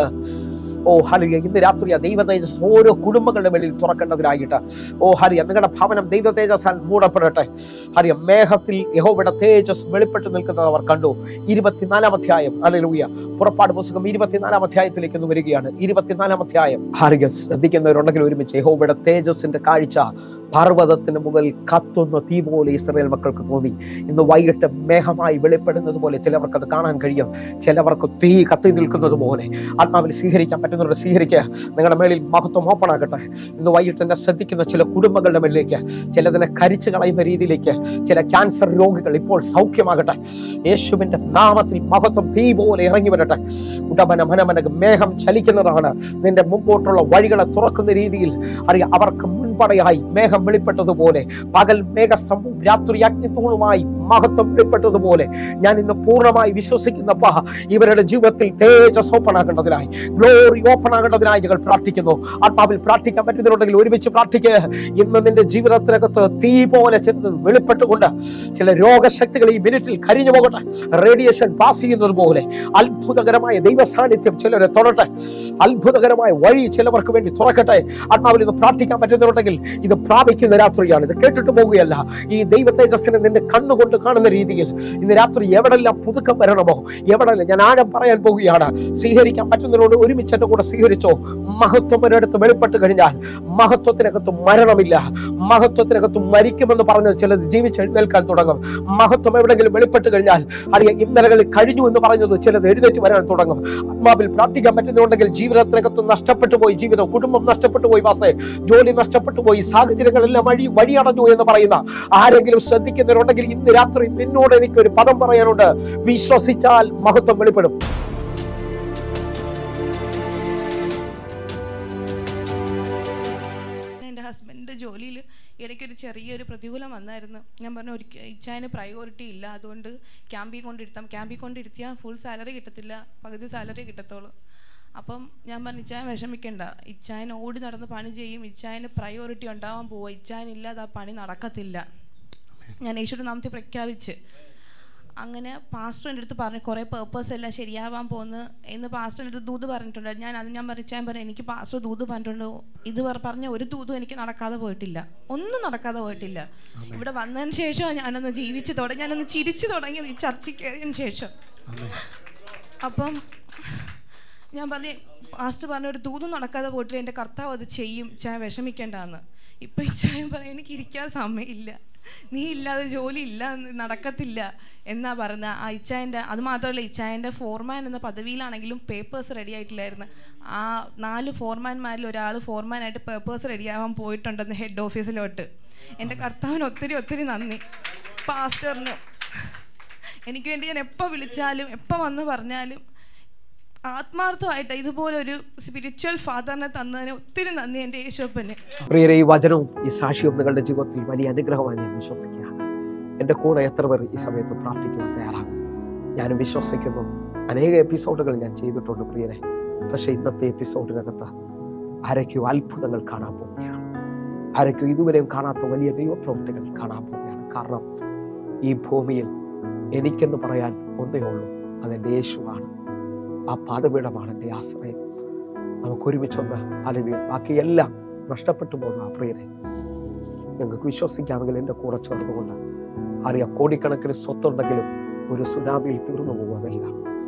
ഓ ഹരിയ ഇന്ന് രാത്രി ആ ദൈവ തേജസ് ഓരോ കുടുംബങ്ങളുടെ മേലിൽ തുറക്കേണ്ടതിനായിട്ട് ഓ ഹരിയ നിങ്ങളുടെ ഭവനം ദൈവ തേജസ്സാൽ മൂടപ്പെടട്ടെ ഹരിയ മേഘത്തിൽ യഹോവയുടെ തേജസ് വെളിപ്പെട്ട് നിൽക്കുന്നത് അവർ കണ്ടു ഇരുപത്തിനാലാം അധ്യായം അല്ലേലൂയ പുറപ്പാട് പുസ്തകം ഇരുപത്തിനാലാം അധ്യായത്തിലേക്ക് ഒന്ന് വരികയാണ് ഇരുപത്തിനാലാം അധ്യായം ഹരിയ ശ്രദ്ധിക്കുന്നവരുണ്ടെങ്കിൽ ഒരുമിച്ച് യഹോവയുടെ തേജസിന്റെ കാഴ്ച പർവ്വതത്തിന് മുകളിൽ കത്തുന്ന തീ പോലെ ഇസ്രായേൽ മക്കൾക്ക് തോന്നി ഇന്ന് വൈകിട്ട് മേഘമായി വെളിപ്പെടുന്നത് പോലെ ചിലവർക്ക് അത് കാണാൻ കഴിയും ചിലവർക്ക് തീ കത്തി നിൽക്കുന്നത് പോലെ ആത്മാവിൽ സ്വീകരിക്കാൻ പറ്റുന്നവരുടെ സ്വീകരിക്കുക നിങ്ങളുടെ മേളിൽ മഹത്വം ഓപ്പൺ ആകട്ടെ ഇന്ന് വൈകിട്ട് എന്നെ ശ്രദ്ധിക്കുന്ന ചില കുടുംബങ്ങളുടെ മേളിലേക്ക് ചിലതിനെ കരിച്ചു കളയുന്ന രീതിയിലേക്ക് ചില ക്യാൻസർ രോഗികൾ ഇപ്പോൾ സൗഖ്യമാകട്ടെ യേശുവിന്റെ നാമത്തിൽ മഹത്വം തീ പോലെ ഇറങ്ങി വരട്ടെ ഉടമന മനമനക മേഘം ചലിക്കുന്നതാണ് നിന്റെ മുമ്പോട്ടുള്ള വഴികളെ തുറക്കുന്ന രീതിയിൽ അറിയാം അവർക്ക് മുൻപടയായി മേഘം വെളിപ്പെട്ടതുപോലെ പകൽ മേഘസംഭവം രാത്രി അഗ്നിത്തൂണുമായി മഹത്വം വെളിപ്പെട്ടതുപോലെ ഞാൻ ഇന്ന് പൂർണ്ണമായി വിശ്വസിക്കുന്നപ്പ ഇവരുടെ ജീവിതത്തിൽ തേജസ് ഓപ്പൺ ആകേണ്ടതിനായി ഗ്ലോറി ഓപ്പൺ ആകേണ്ടതിനായി ഞങ്ങൾ പ്രാർത്ഥിക്കുന്നു ആത്മാവിൽ പ്രാർത്ഥിക്കാൻ പറ്റുന്നുണ്ടെങ്കിൽ ഒരുമിച്ച് പ്രാർത്ഥിക്കുക ഇന്ന് നിന്റെ ജീവിതത്തിനകത്ത് തീ പോലെ ചെന്ന് വെളിപ്പെട്ടുകൊണ്ട് ചില രോഗശക്തികൾ ഈ മിനിറ്റിൽ കരിഞ്ഞു പോകട്ടെ റേഡിയേഷൻ പാസ് ചെയ്യുന്നത് പോലെ അത്ഭുതകരമായ ദൈവ സാന്നിധ്യം ചിലരെ തൊടട്ടെ അത്ഭുതകരമായ വഴി ചിലവർക്ക് വേണ്ടി തുറക്കട്ടെ ആത്മാവിൽ ഇത് പ്രാർത്ഥിക്കാൻ പറ്റുന്നുണ്ടെങ്കിൽ ഇത് പ്രാപിക്കുന്ന രാത്രിയാണ് ഇത് കേട്ടിട്ട് പോവുകയല്ല ഈ ദൈവ തേജസ്സിനെ നിന്റെ കണ്ണുകൊണ്ട് നോക്കിക്കൊണ്ട് കാണുന്ന രീതിയിൽ ഇന്ന് രാത്രി എവിടെല്ലാം പുതുക്കം വരണമോ എവിടെല്ലാം ഞാൻ ആഴം പറയാൻ പോവുകയാണ് സ്വീകരിക്കാൻ പറ്റുന്നതിനോട് ഒരുമിച്ച് എൻ്റെ കൂടെ സ്വീകരിച്ചോ മഹത്വം ഒരിടത്ത് വെളിപ്പെട്ട് കഴിഞ്ഞാൽ മഹത്വത്തിനകത്ത് മരണമില്ല മഹത്വത്തിനകത്ത് മരിക്കുമെന്ന് പറഞ്ഞത് ചിലത് ജീവിച്ചെഴുന്നേൽക്കാൻ തുടങ്ങും മഹത്വം എവിടെങ്കിലും വെളിപ്പെട്ട് കഴിഞ്ഞാൽ അറിയാം ഇന്നലകളിൽ കഴിഞ്ഞു എന്ന് പറഞ്ഞത് ചിലത് എഴുന്നേറ്റ് വരാൻ തുടങ്ങും ആത്മാവിൽ പ്രാർത്ഥിക്കാൻ പറ്റുന്നുണ്ടെങ്കിൽ ജീവിതത്തിനകത്ത് നഷ്ടപ്പെട്ടു പോയി ജീവിതം കുടുംബം നഷ്ടപ്പെട്ടു പോയി വാസേ ജോലി നഷ്ടപ്പെട്ടു പോയി സാഹചര്യങ്ങളെല്ലാം വഴി വഴിയടഞ്ഞു എന്ന് പറയുന്ന ആരെങ്കിലും ശ്രദ്ധിക്കുന്നവരുണ്ടെങ്കിൽ ഇന്ന് രാത്രി നിന്നോട് എനിക്ക് ഒരു പദം പറയാനുണ്ട് വിശ്വസിച്ചാൽ മഹത്വം വെളിപ്പെടും എൻ്റെ ഹസ്ബൻഡിൻ്റെ ജോലിയിൽ ഇടയ്ക്കൊരു ചെറിയൊരു പ്രതികൂലം വന്നായിരുന്നു ഞാൻ പറഞ്ഞു ഒരു ഇച്ചായന് പ്രയോറിറ്റി ഇല്ല അതുകൊണ്ട് ക്യാമ്പിൽ കൊണ്ടിരുത്താം ക്യാമ്പിൽ കൊണ്ടിരുത്തിയാൽ ഫുൾ സാലറി കിട്ടത്തില്ല പകുതി സാലറി കിട്ടത്തുള്ളൂ അപ്പം ഞാൻ പറഞ്ഞു ഇച്ചായൻ വിഷമിക്കണ്ട ഇച്ചായൻ ഓടി നടന്ന് പണി ചെയ്യും ഇച്ചായന് പ്രയോറിറ്റി ഉണ്ടാവാൻ പോവുക ഇച്ചായൻ ഇല്ലാതെ ആ പണി നടക്കത്തില്ല ഞാൻ യേശുടെ നാമത്തെ പ്രഖ്യാപിച്ച് അങ്ങനെ പാസ്റ്റർ എൻ്റെ അടുത്ത് പറഞ്ഞു കുറേ പേർപ്പസ് എല്ലാം ശരിയാവാൻ പോകുന്നു എന്ന് പാസ്റ്റർ എൻ്റെ അടുത്ത് ദൂത് പറഞ്ഞിട്ടുണ്ട് ഞാൻ അത് ഞാൻ പറിച്ചാൻ പറഞ്ഞു എനിക്ക് പാസ്റ്റർ ദൂത് പറഞ്ഞിട്ടുണ്ട് ഇത് പറ- പറഞ്ഞ ഒരു ദൂതും എനിക്ക് നടക്കാതെ പോയിട്ടില്ല ഒന്നും നടക്കാതെ പോയിട്ടില്ല ഇവിടെ വന്നതിന് ശേഷം ഞാനൊന്ന് ജീവിച്ചു തുടങ്ങി ഞാനൊന്ന് ചിരിച്ചു തുടങ്ങി ഈ ചർച്ചയ്ക്ക് കയറിയതിന് ശേഷം അപ്പം ഞാൻ പറഞ്ഞു പാസ്റ്റർ പറഞ്ഞ ഒരു ദൂതും നടക്കാതെ പോയിട്ടില്ല എൻ്റെ കർത്താവ് അത് ചെയ്യും ചായ വിഷമിക്കേണ്ടെന്ന് ഇപ്പം ഇച്ചായം പറയാൻ എനിക്ക് ഇരിക്കാൻ സമയമില്ല നീ ഇല്ലാതെ ജോലി ഇല്ല നടക്കത്തില്ല എന്നാ പറഞ്ഞ ആ ഇച്ചായൻ്റെ അത് മാത്രമല്ല ഇച്ചായൻ്റെ ഫോർമാൻ എന്ന പദവിയിലാണെങ്കിലും പേപ്പേഴ്സ് റെഡി ആയിട്ടില്ലായിരുന്നു ആ നാല് ഫോർമാൻമാരിൽ ഒരാൾ ഫോർമാനായിട്ട് പേപ്പേഴ്സ് റെഡിയാവാൻ പോയിട്ടുണ്ടെന്ന് ഹെഡ് ഓഫീസിലോട്ട് എൻ്റെ കർത്താവിന് ഒത്തിരി ഒത്തിരി നന്ദി പാസ്റ്ററിന് എനിക്ക് വേണ്ടി ഞാൻ എപ്പോൾ വിളിച്ചാലും എപ്പോൾ വന്ന് പറഞ്ഞാലും ആത്മാർത്ഥമായിട്ട് ഇതുപോലൊരു സ്പിരിച്വൽ ഫാദറിനെ തന്നതിന് ഒത്തിരി നന്ദി എൻ്റെ യേശോപ്പന് പ്രിയരെ ഈ വചനവും ഈ സാക്ഷ്യവും നിങ്ങളുടെ ജീവിതത്തിൽ വലിയ അനുഗ്രഹമായി ഞാൻ വിശ്വസിക്കുകയാണ് എൻ്റെ കൂടെ എത്ര പേർ ഈ സമയത്ത് പ്രാർത്ഥിക്കുവാൻ തയ്യാറാകും ഞാനും വിശ്വസിക്കുന്നു അനേക എപ്പിസോഡുകൾ ഞാൻ ചെയ്തിട്ടുണ്ട് പ്രിയരെ പക്ഷേ ഇന്നത്തെ എപ്പിസോഡിനകത്ത് ആരൊക്കെയോ അത്ഭുതങ്ങൾ കാണാൻ പോവുകയാണ് ആരൊക്കെയോ ഇതുവരെയും കാണാത്ത വലിയ ദൈവപ്രവൃത്തികൾ കാണാൻ പോവുകയാണ് കാരണം ഈ ഭൂമിയിൽ എനിക്കെന്ന് പറയാൻ ഒന്നേ ഉള്ളൂ അതെൻ്റെ യേശുവാണ് ആ പാദപീഠമാണ് എൻ്റെ ആശ്രയം നമുക്ക് ഒരുമിച്ചൊന്ന് അല്ലെങ്കിൽ ബാക്കിയെല്ലാം നഷ്ടപ്പെട്ടു പോകുന്ന ആ പ്രിയരെ നിങ്ങൾക്ക് വിശ്വസിക്കാമെങ്കിൽ എൻ്റെ കൂടെ ചേർന്നുകൊണ്ട് അറിയാം കോടിക്കണക്കിന് സ്വത്തുണ്ടെങ്കിലും ഒരു സുനാമിയിൽ തീർന്നു പോകുന്നതല്ല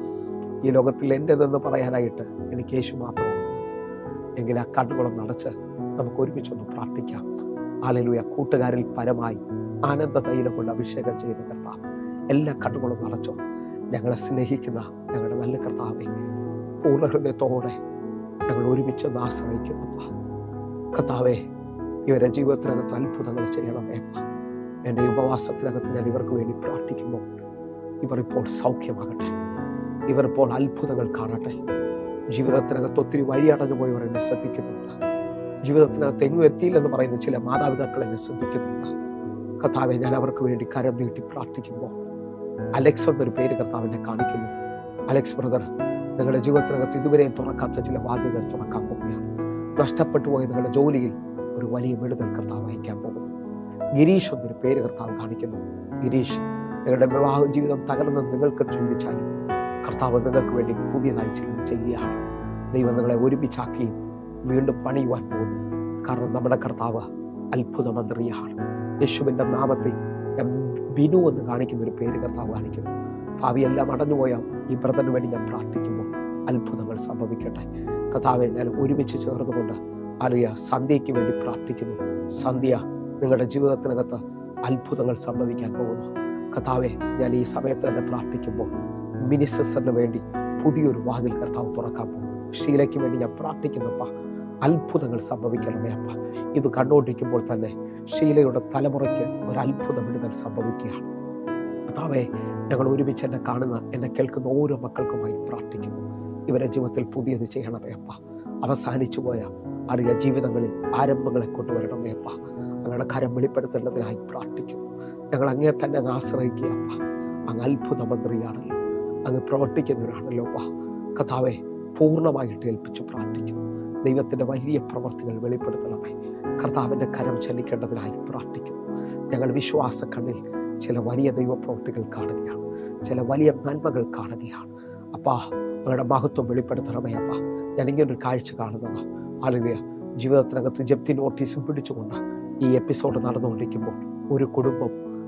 ഈ ലോകത്തിൽ എൻ്റെതെന്ന് പറയാനായിട്ട് എനിക്ക് യേശു മാത്രമാണ് എങ്കിൽ ആ കണ്ണുകളും നടച്ച് നമുക്ക് ഒരുമിച്ചൊന്ന് പ്രാർത്ഥിക്കാം ആലലുയ കൂട്ടുകാരിൽ പരമായി ആനന്ദ തൈലം കൊണ്ട് അഭിഷേകം ചെയ്യുന്ന കർത്താവ് എല്ലാ കണ്ണുകളും നടച്ചോ ഞങ്ങളെ സ്നേഹിക്കുന്ന ഞങ്ങളുടെ നല്ല കർത്താവെ പൂർണ്ണ ഹൃദയത്തോടെ ഞങ്ങൾ ഒരുമിച്ച് ഒന്ന് ആശ്രയിക്കുന്നു കർത്താവെ ഇവരുടെ ജീവിതത്തിനകത്ത് അത്ഭുതങ്ങൾ ചെയ്യണമേ അപ്പ. എൻ്റെ ഈ ഉപവാസത്തിനകത്ത് ഞാൻ ഇവർക്ക് വേണ്ടി പ്രാർത്ഥിക്കുമ്പോൾ ഇവർ ഇപ്പോൾ സൗഖ്യമാകട്ടെ ഇവർ ഇപ്പോൾ അത്ഭുതങ്ങൾ കാണട്ടെ ജീവിതത്തിനകത്ത് ഒത്തിരി വഴിയടഞ്ഞു പോയവർ എന്നെ ശ്രദ്ധിക്കുന്നുണ്ട് ജീവിതത്തിനകത്ത് എങ്ങും എത്തിയില്ലെന്ന് പറയുന്ന ചില മാതാപിതാക്കൾ എന്നെ ശ്രദ്ധിക്കുന്നുണ്ട് കർത്താവെ ഞാൻ അവർക്ക് വേണ്ടി കരം നീട്ടി പ്രാർത്ഥിക്കുമ്പോൾ അലക്സ് എന്നൊരു പേര് കർത്താവിനെ കാണിക്കുന്നു അലക്സ് ബ്രദർ നിങ്ങളുടെ ജീവിതത്തിനകത്ത് ഇതുവരെയും തുറക്കാത്ത ചില ബാധ്യതകൾ തുറക്കാൻ പോവുകയാണ് നഷ്ടപ്പെട്ടു പോയ നിങ്ങളുടെ ജോലിയിൽ ഒരു വലിയ വിടുതൽ കർത്താവ് അയക്കാൻ പോകുന്നു ഗിരീഷ് എന്നൊരു പേര് കർത്താവ് കാണിക്കുന്നു ഗിരീഷ് നിങ്ങളുടെ വിവാഹ ജീവിതം തകർന്ന് നിങ്ങൾക്ക് ചിന്തിച്ചാലും കർത്താവ് നിങ്ങൾക്ക് വേണ്ടി പുതിയതായി ചിലത് ചെയ്യുകയാണ് ദൈവം നിങ്ങളെ ഒരുമിച്ചാക്കിയും വീണ്ടും പണിയുവാൻ പോകുന്നു കാരണം നമ്മുടെ കർത്താവ് അത്ഭുത മന്ത്രിയാണ് യേശുവിൻ്റെ നാമത്തിൽ ഞാൻ ബിനു എന്ന് കാണിക്കുന്ന ഒരു പേര് കർത്താവ് കാണിക്കുന്നു ഭാവിയെല്ലാം അടഞ്ഞുപോയ ഈ ബ്രദറിന് വേണ്ടി ഞാൻ പ്രാർത്ഥിക്കുമ്പോൾ അത്ഭുതങ്ങൾ സംഭവിക്കട്ടെ കർത്താവെ ഞാൻ ഒരുമിച്ച് ചേർന്നുകൊണ്ട് അറിയ സന്ധ്യയ്ക്ക് വേണ്ടി പ്രാർത്ഥിക്കുന്നു സന്ധ്യ നിങ്ങളുടെ ജീവിതത്തിനകത്ത് അത്ഭുതങ്ങൾ സംഭവിക്കാൻ പോകുന്നു കർത്താവെ ഞാൻ ഈ സമയത്ത് തന്നെ പ്രാർത്ഥിക്കുമ്പോൾ മിനിസസിന് വേണ്ടി പുതിയൊരു വാതിൽ കർത്താവ് തുറക്കാൻ പോകുന്നു ഷീലയ്ക്ക് വേണ്ടി ഞാൻ പ്രാർത്ഥിക്കുന്നപ്പ അത്ഭുതങ്ങൾ സംഭവിക്കണമേ അപ്പ ഇത് കണ്ടുകൊണ്ടിരിക്കുമ്പോൾ തന്നെ ഷീലയുടെ തലമുറയ്ക്ക് ഒരു അത്ഭുത വിടുതൽ സംഭവിക്കുകയാണ് കർത്താവെ ഞങ്ങൾ ഒരുമിച്ച് എന്നെ കാണുന്ന എന്നെ കേൾക്കുന്ന ഓരോ മക്കൾക്കുമായി പ്രാർത്ഥിക്കുന്നു ഇവരുടെ ജീവിതത്തിൽ പുതിയത് ചെയ്യണമേ അപ്പ അവസാനിച്ചു പോയ അറിയ ജീവിതങ്ങളിൽ ആരംഭങ്ങളെ കൊണ്ടുവരണമേ അപ്പ അങ്ങയുടെ കരം വെളിപ്പെടുത്തേണ്ടതിനായി പ്രാർത്ഥിക്കുന്നു ഞങ്ങൾ അങ്ങേ തന്നെ അങ്ങ് ആശ്രയിക്കുക അപ്പ അങ്ങ് അത്ഭുത മന്ത്രിയാണല്ലോ അങ്ങ് പ്രവർത്തിക്കുന്നവരാണല്ലോ അപ്പ കഥാവെ പൂർണ്ണമായിട്ട് ഏൽപ്പിച്ചു പ്രാർത്ഥിക്കുന്നു ദൈവത്തിൻ്റെ വലിയ പ്രവർത്തികൾ വെളിപ്പെടുത്തണമേ കർത്താവിൻ്റെ കരം ചലിക്കേണ്ടതിനായി പ്രാർത്ഥിക്കുന്നു ഞങ്ങൾ വിശ്വാസ കണ്ണിൽ ചില വലിയ ദൈവപ്രവൃത്തികൾ കാണുകയാണ് ചില വലിയ നന്മകൾ കാണുകയാണ് അപ്പാ അങ്ങയുടെ മഹത്വം വെളിപ്പെടുത്തണമേ അപ്പാ ഞാനിങ്ങനെ ഒരു കാഴ്ച കാണുന്നത് അല്ലെങ്കിൽ ജീവിതത്തിനകത്ത് ജപ്തി നോട്ടീസും പിടിച്ചുകൊണ്ട് ഈ എപ്പിസോഡ് നടന്നുകൊണ്ടിരിക്കുമ്പോൾ ഒരു കുടുംബം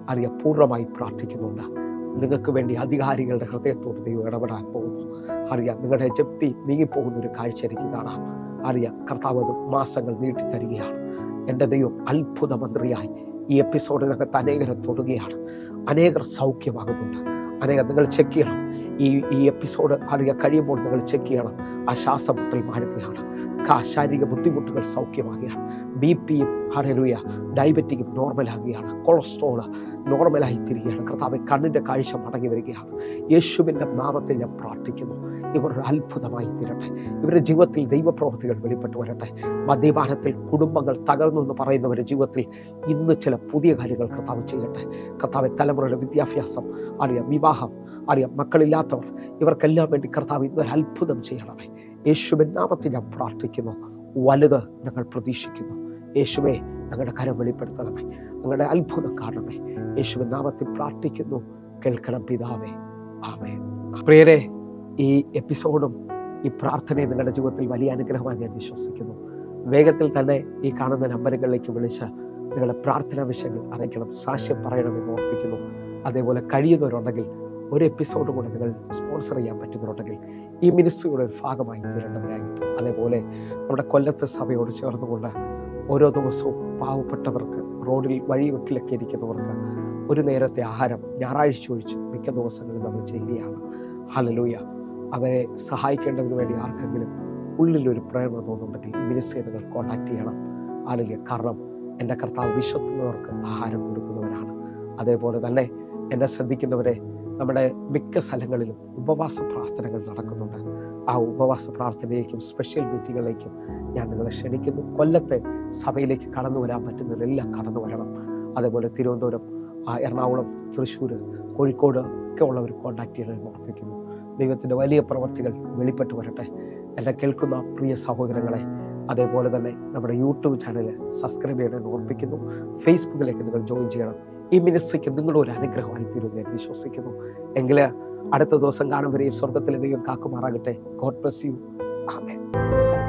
അറിയ പൂർണ്ണമായി പ്രാർത്ഥിക്കുന്നുണ്ട് നിങ്ങൾക്ക് വേണ്ടി അധികാരികളുടെ ഹൃദയത്തോട് ദൈവം ഇടപെടാൻ പോകുന്നു അറിയാം നിങ്ങളുടെ ജപ്തി നീങ്ങിപ്പോകുന്ന ഒരു കാഴ്ച എനിക്ക് കാണാം അറിയാം കർത്താവ് അത് മാസങ്ങൾ നീട്ടിത്തരികയാണ് എൻ്റെ ദൈവം അത്ഭുത മന്ത്രിയായി ഈ എപ്പിസോഡിനകത്ത് അനേകരെ തൊടുകയാണ് അനേകർ സൗഖ്യമാകുന്നുണ്ട് അനേകം നിങ്ങൾ ചെക്ക് ചെയ്യണം ഈ ഈ എപ്പിസോഡ് അറിയാൻ കഴിയുമ്പോൾ നിങ്ങൾ ചെക്ക് ചെയ്യണം ആ ശ്വാസമുട്ടൽ മാറുകയാണ് കാ- ശാരീരിക ബുദ്ധിമുട്ടുകൾ സൗഖ്യമാകുകയാണ് ബി പിയും ഹരലുയ ഡയബറ്റിക്കും നോർമലാകുകയാണ് കൊളസ്ട്രോള് നോർമലായി തിരികെയാണ് കർത്താവ് കണ്ണിൻ്റെ കാഴ്ച മടങ്ങി വരികയാണ് യേശുവിൻ്റെ നാമത്തിൽ ഞാൻ പ്രാർത്ഥിക്കുന്നു ഇവർ ഒരു അത്ഭുതമായി തീരട്ടെ ഇവരുടെ ജീവിതത്തിൽ ദൈവപ്രവൃത്തികൾ വെളിപ്പെട്ടു വരട്ടെ മദ്യപാനത്തിൽ കുടുംബങ്ങൾ തകർന്നു എന്ന് പറയുന്നവരുടെ ജീവിതത്തിൽ ഇന്ന് ചില പുതിയ കാര്യങ്ങൾ കർത്താവ് ചെയ്യട്ടെ കർത്താവ് തലമുറയുടെ വിദ്യാഭ്യാസം അറിയാം വിവാഹം അറിയാം മക്കളില്ലാത്തവർ ഇവർക്കെല്ലാം വേണ്ടി കർത്താവ് ഇന്നൊരു അത്ഭുതം ചെയ്യണമേ യേശുവിൻ നാമത്തിൽ ഞാൻ പ്രാർത്ഥിക്കുന്നു വലുത് ഞങ്ങൾ പ്രതീക്ഷിക്കുന്നു യേശുവെ ഞങ്ങളുടെ കരം വെളിപ്പെടുത്തണമേ ഞങ്ങളുടെ അത്ഭുതം കാണണമേ യേശുവിൻ നാമത്തിൽ പ്രാർത്ഥിക്കുന്നു കേൾക്കണം പിതാവേ ആമേ പ്രിയരെ ഈ എപ്പിസോഡും ഈ പ്രാർത്ഥനയും നിങ്ങളുടെ ജീവിതത്തിൽ വലിയ അനുഗ്രഹമായി ഞാൻ വിശ്വസിക്കുന്നു വേഗത്തിൽ തന്നെ ഈ കാണുന്ന നമ്പറുകളിലേക്ക് വിളിച്ച് നിങ്ങളുടെ പ്രാർത്ഥനാ വിഷയങ്ങൾ അറിയിക്കണം സാക്ഷ്യം പറയണമെന്ന് ഓർപ്പിക്കുന്നു അതേപോലെ കഴിയുന്നവരുണ്ടെങ്കിൽ ഒരു എപ്പിസോഡ് കൂടെ നിങ്ങൾ സ്പോൺസർ ചെയ്യാൻ പറ്റുന്നവരുണ്ടെങ്കിൽ ഈ മിനിസ്ട്രിയുടെ ഒരു ഭാഗമായി തീരേണ്ടവരായിട്ട് അതേപോലെ നമ്മുടെ കൊല്ലത്തെ സഭയോട് ചേർന്നുകൊണ്ട് ഓരോ ദിവസവും പാവപ്പെട്ടവർക്ക് റോഡിൽ വഴിവെക്കിലൊക്കെ ഇരിക്കുന്നവർക്ക് ഒരു നേരത്തെ ആഹാരം ഞായറാഴ്ച ഒഴിച്ച് മിക്ക ദിവസങ്ങളിൽ നമ്മൾ ചെയ്യുകയാണ് ഹലലൂയ അവരെ സഹായിക്കേണ്ടതിന് വേണ്ടി ആർക്കെങ്കിലും ഉള്ളിലൊരു പ്രേരണ തോന്നുന്നുണ്ടെങ്കിൽ ഈ മിനിസ്ട്രിയെ നിങ്ങൾ കോൺടാക്ട് ചെയ്യണം ആളില്ല കാരണം എൻ്റെ കർത്താവ് വിശ്വസിക്കുന്നവർക്ക് ആഹാരം കൊടുക്കുന്നവരാണ് അതേപോലെ തന്നെ എന്നെ ശ്രദ്ധിക്കുന്നവരെ നമ്മുടെ മിക്ക സ്ഥലങ്ങളിലും ഉപവാസ പ്രാർത്ഥനകൾ നടക്കുന്നുണ്ട് ആ ഉപവാസ പ്രാർത്ഥനയിലേക്കും സ്പെഷ്യൽ മീറ്റിങ്ങുകളിലേക്കും ഞാൻ നിങ്ങളെ ക്ഷണിക്കുന്നു കൊല്ലത്തെ സഭയിലേക്ക് കടന്നു വരാൻ പറ്റുന്നവരെല്ലാം കടന്നു വരണം അതേപോലെ തിരുവനന്തപുരം ആ, എറണാകുളം തൃശ്ശൂർ കോഴിക്കോട് ഒക്കെ ഉള്ളവർ കോൺടാക്ട് ചെയ്യണമെന്ന് ഓർപ്പിക്കുന്നു ദൈവത്തിൻ്റെ വലിയ പ്രവർത്തികൾ വെളിപ്പെട്ട് വരട്ടെ എന്നെ കേൾക്കുന്ന പ്രിയ സഹോദരങ്ങളെ അതേപോലെ തന്നെ നമ്മുടെ യൂട്യൂബ് ചാനൽ സബ്സ്ക്രൈബ് ചെയ്യണമെന്ന് ഓർപ്പിക്കുന്നു ഫേസ്ബുക്കിലേക്ക് നിങ്ങൾ ജോയിൻ ചെയ്യണം ഈ മിനിസ്ട്രിക്ക് നിങ്ങളുടെ ഒരു അനുഗ്രഹമായി തീരും ഞാൻ വിശ്വസിക്കുന്നു എങ്കിൽ അടുത്ത ദിവസം കാണും വരെയും സ്വർഗത്തിലെ ദൈവം കാക്കുമാറാകട്ടെ ഗോഡ് ബ്ലസ് യു ആമേൻ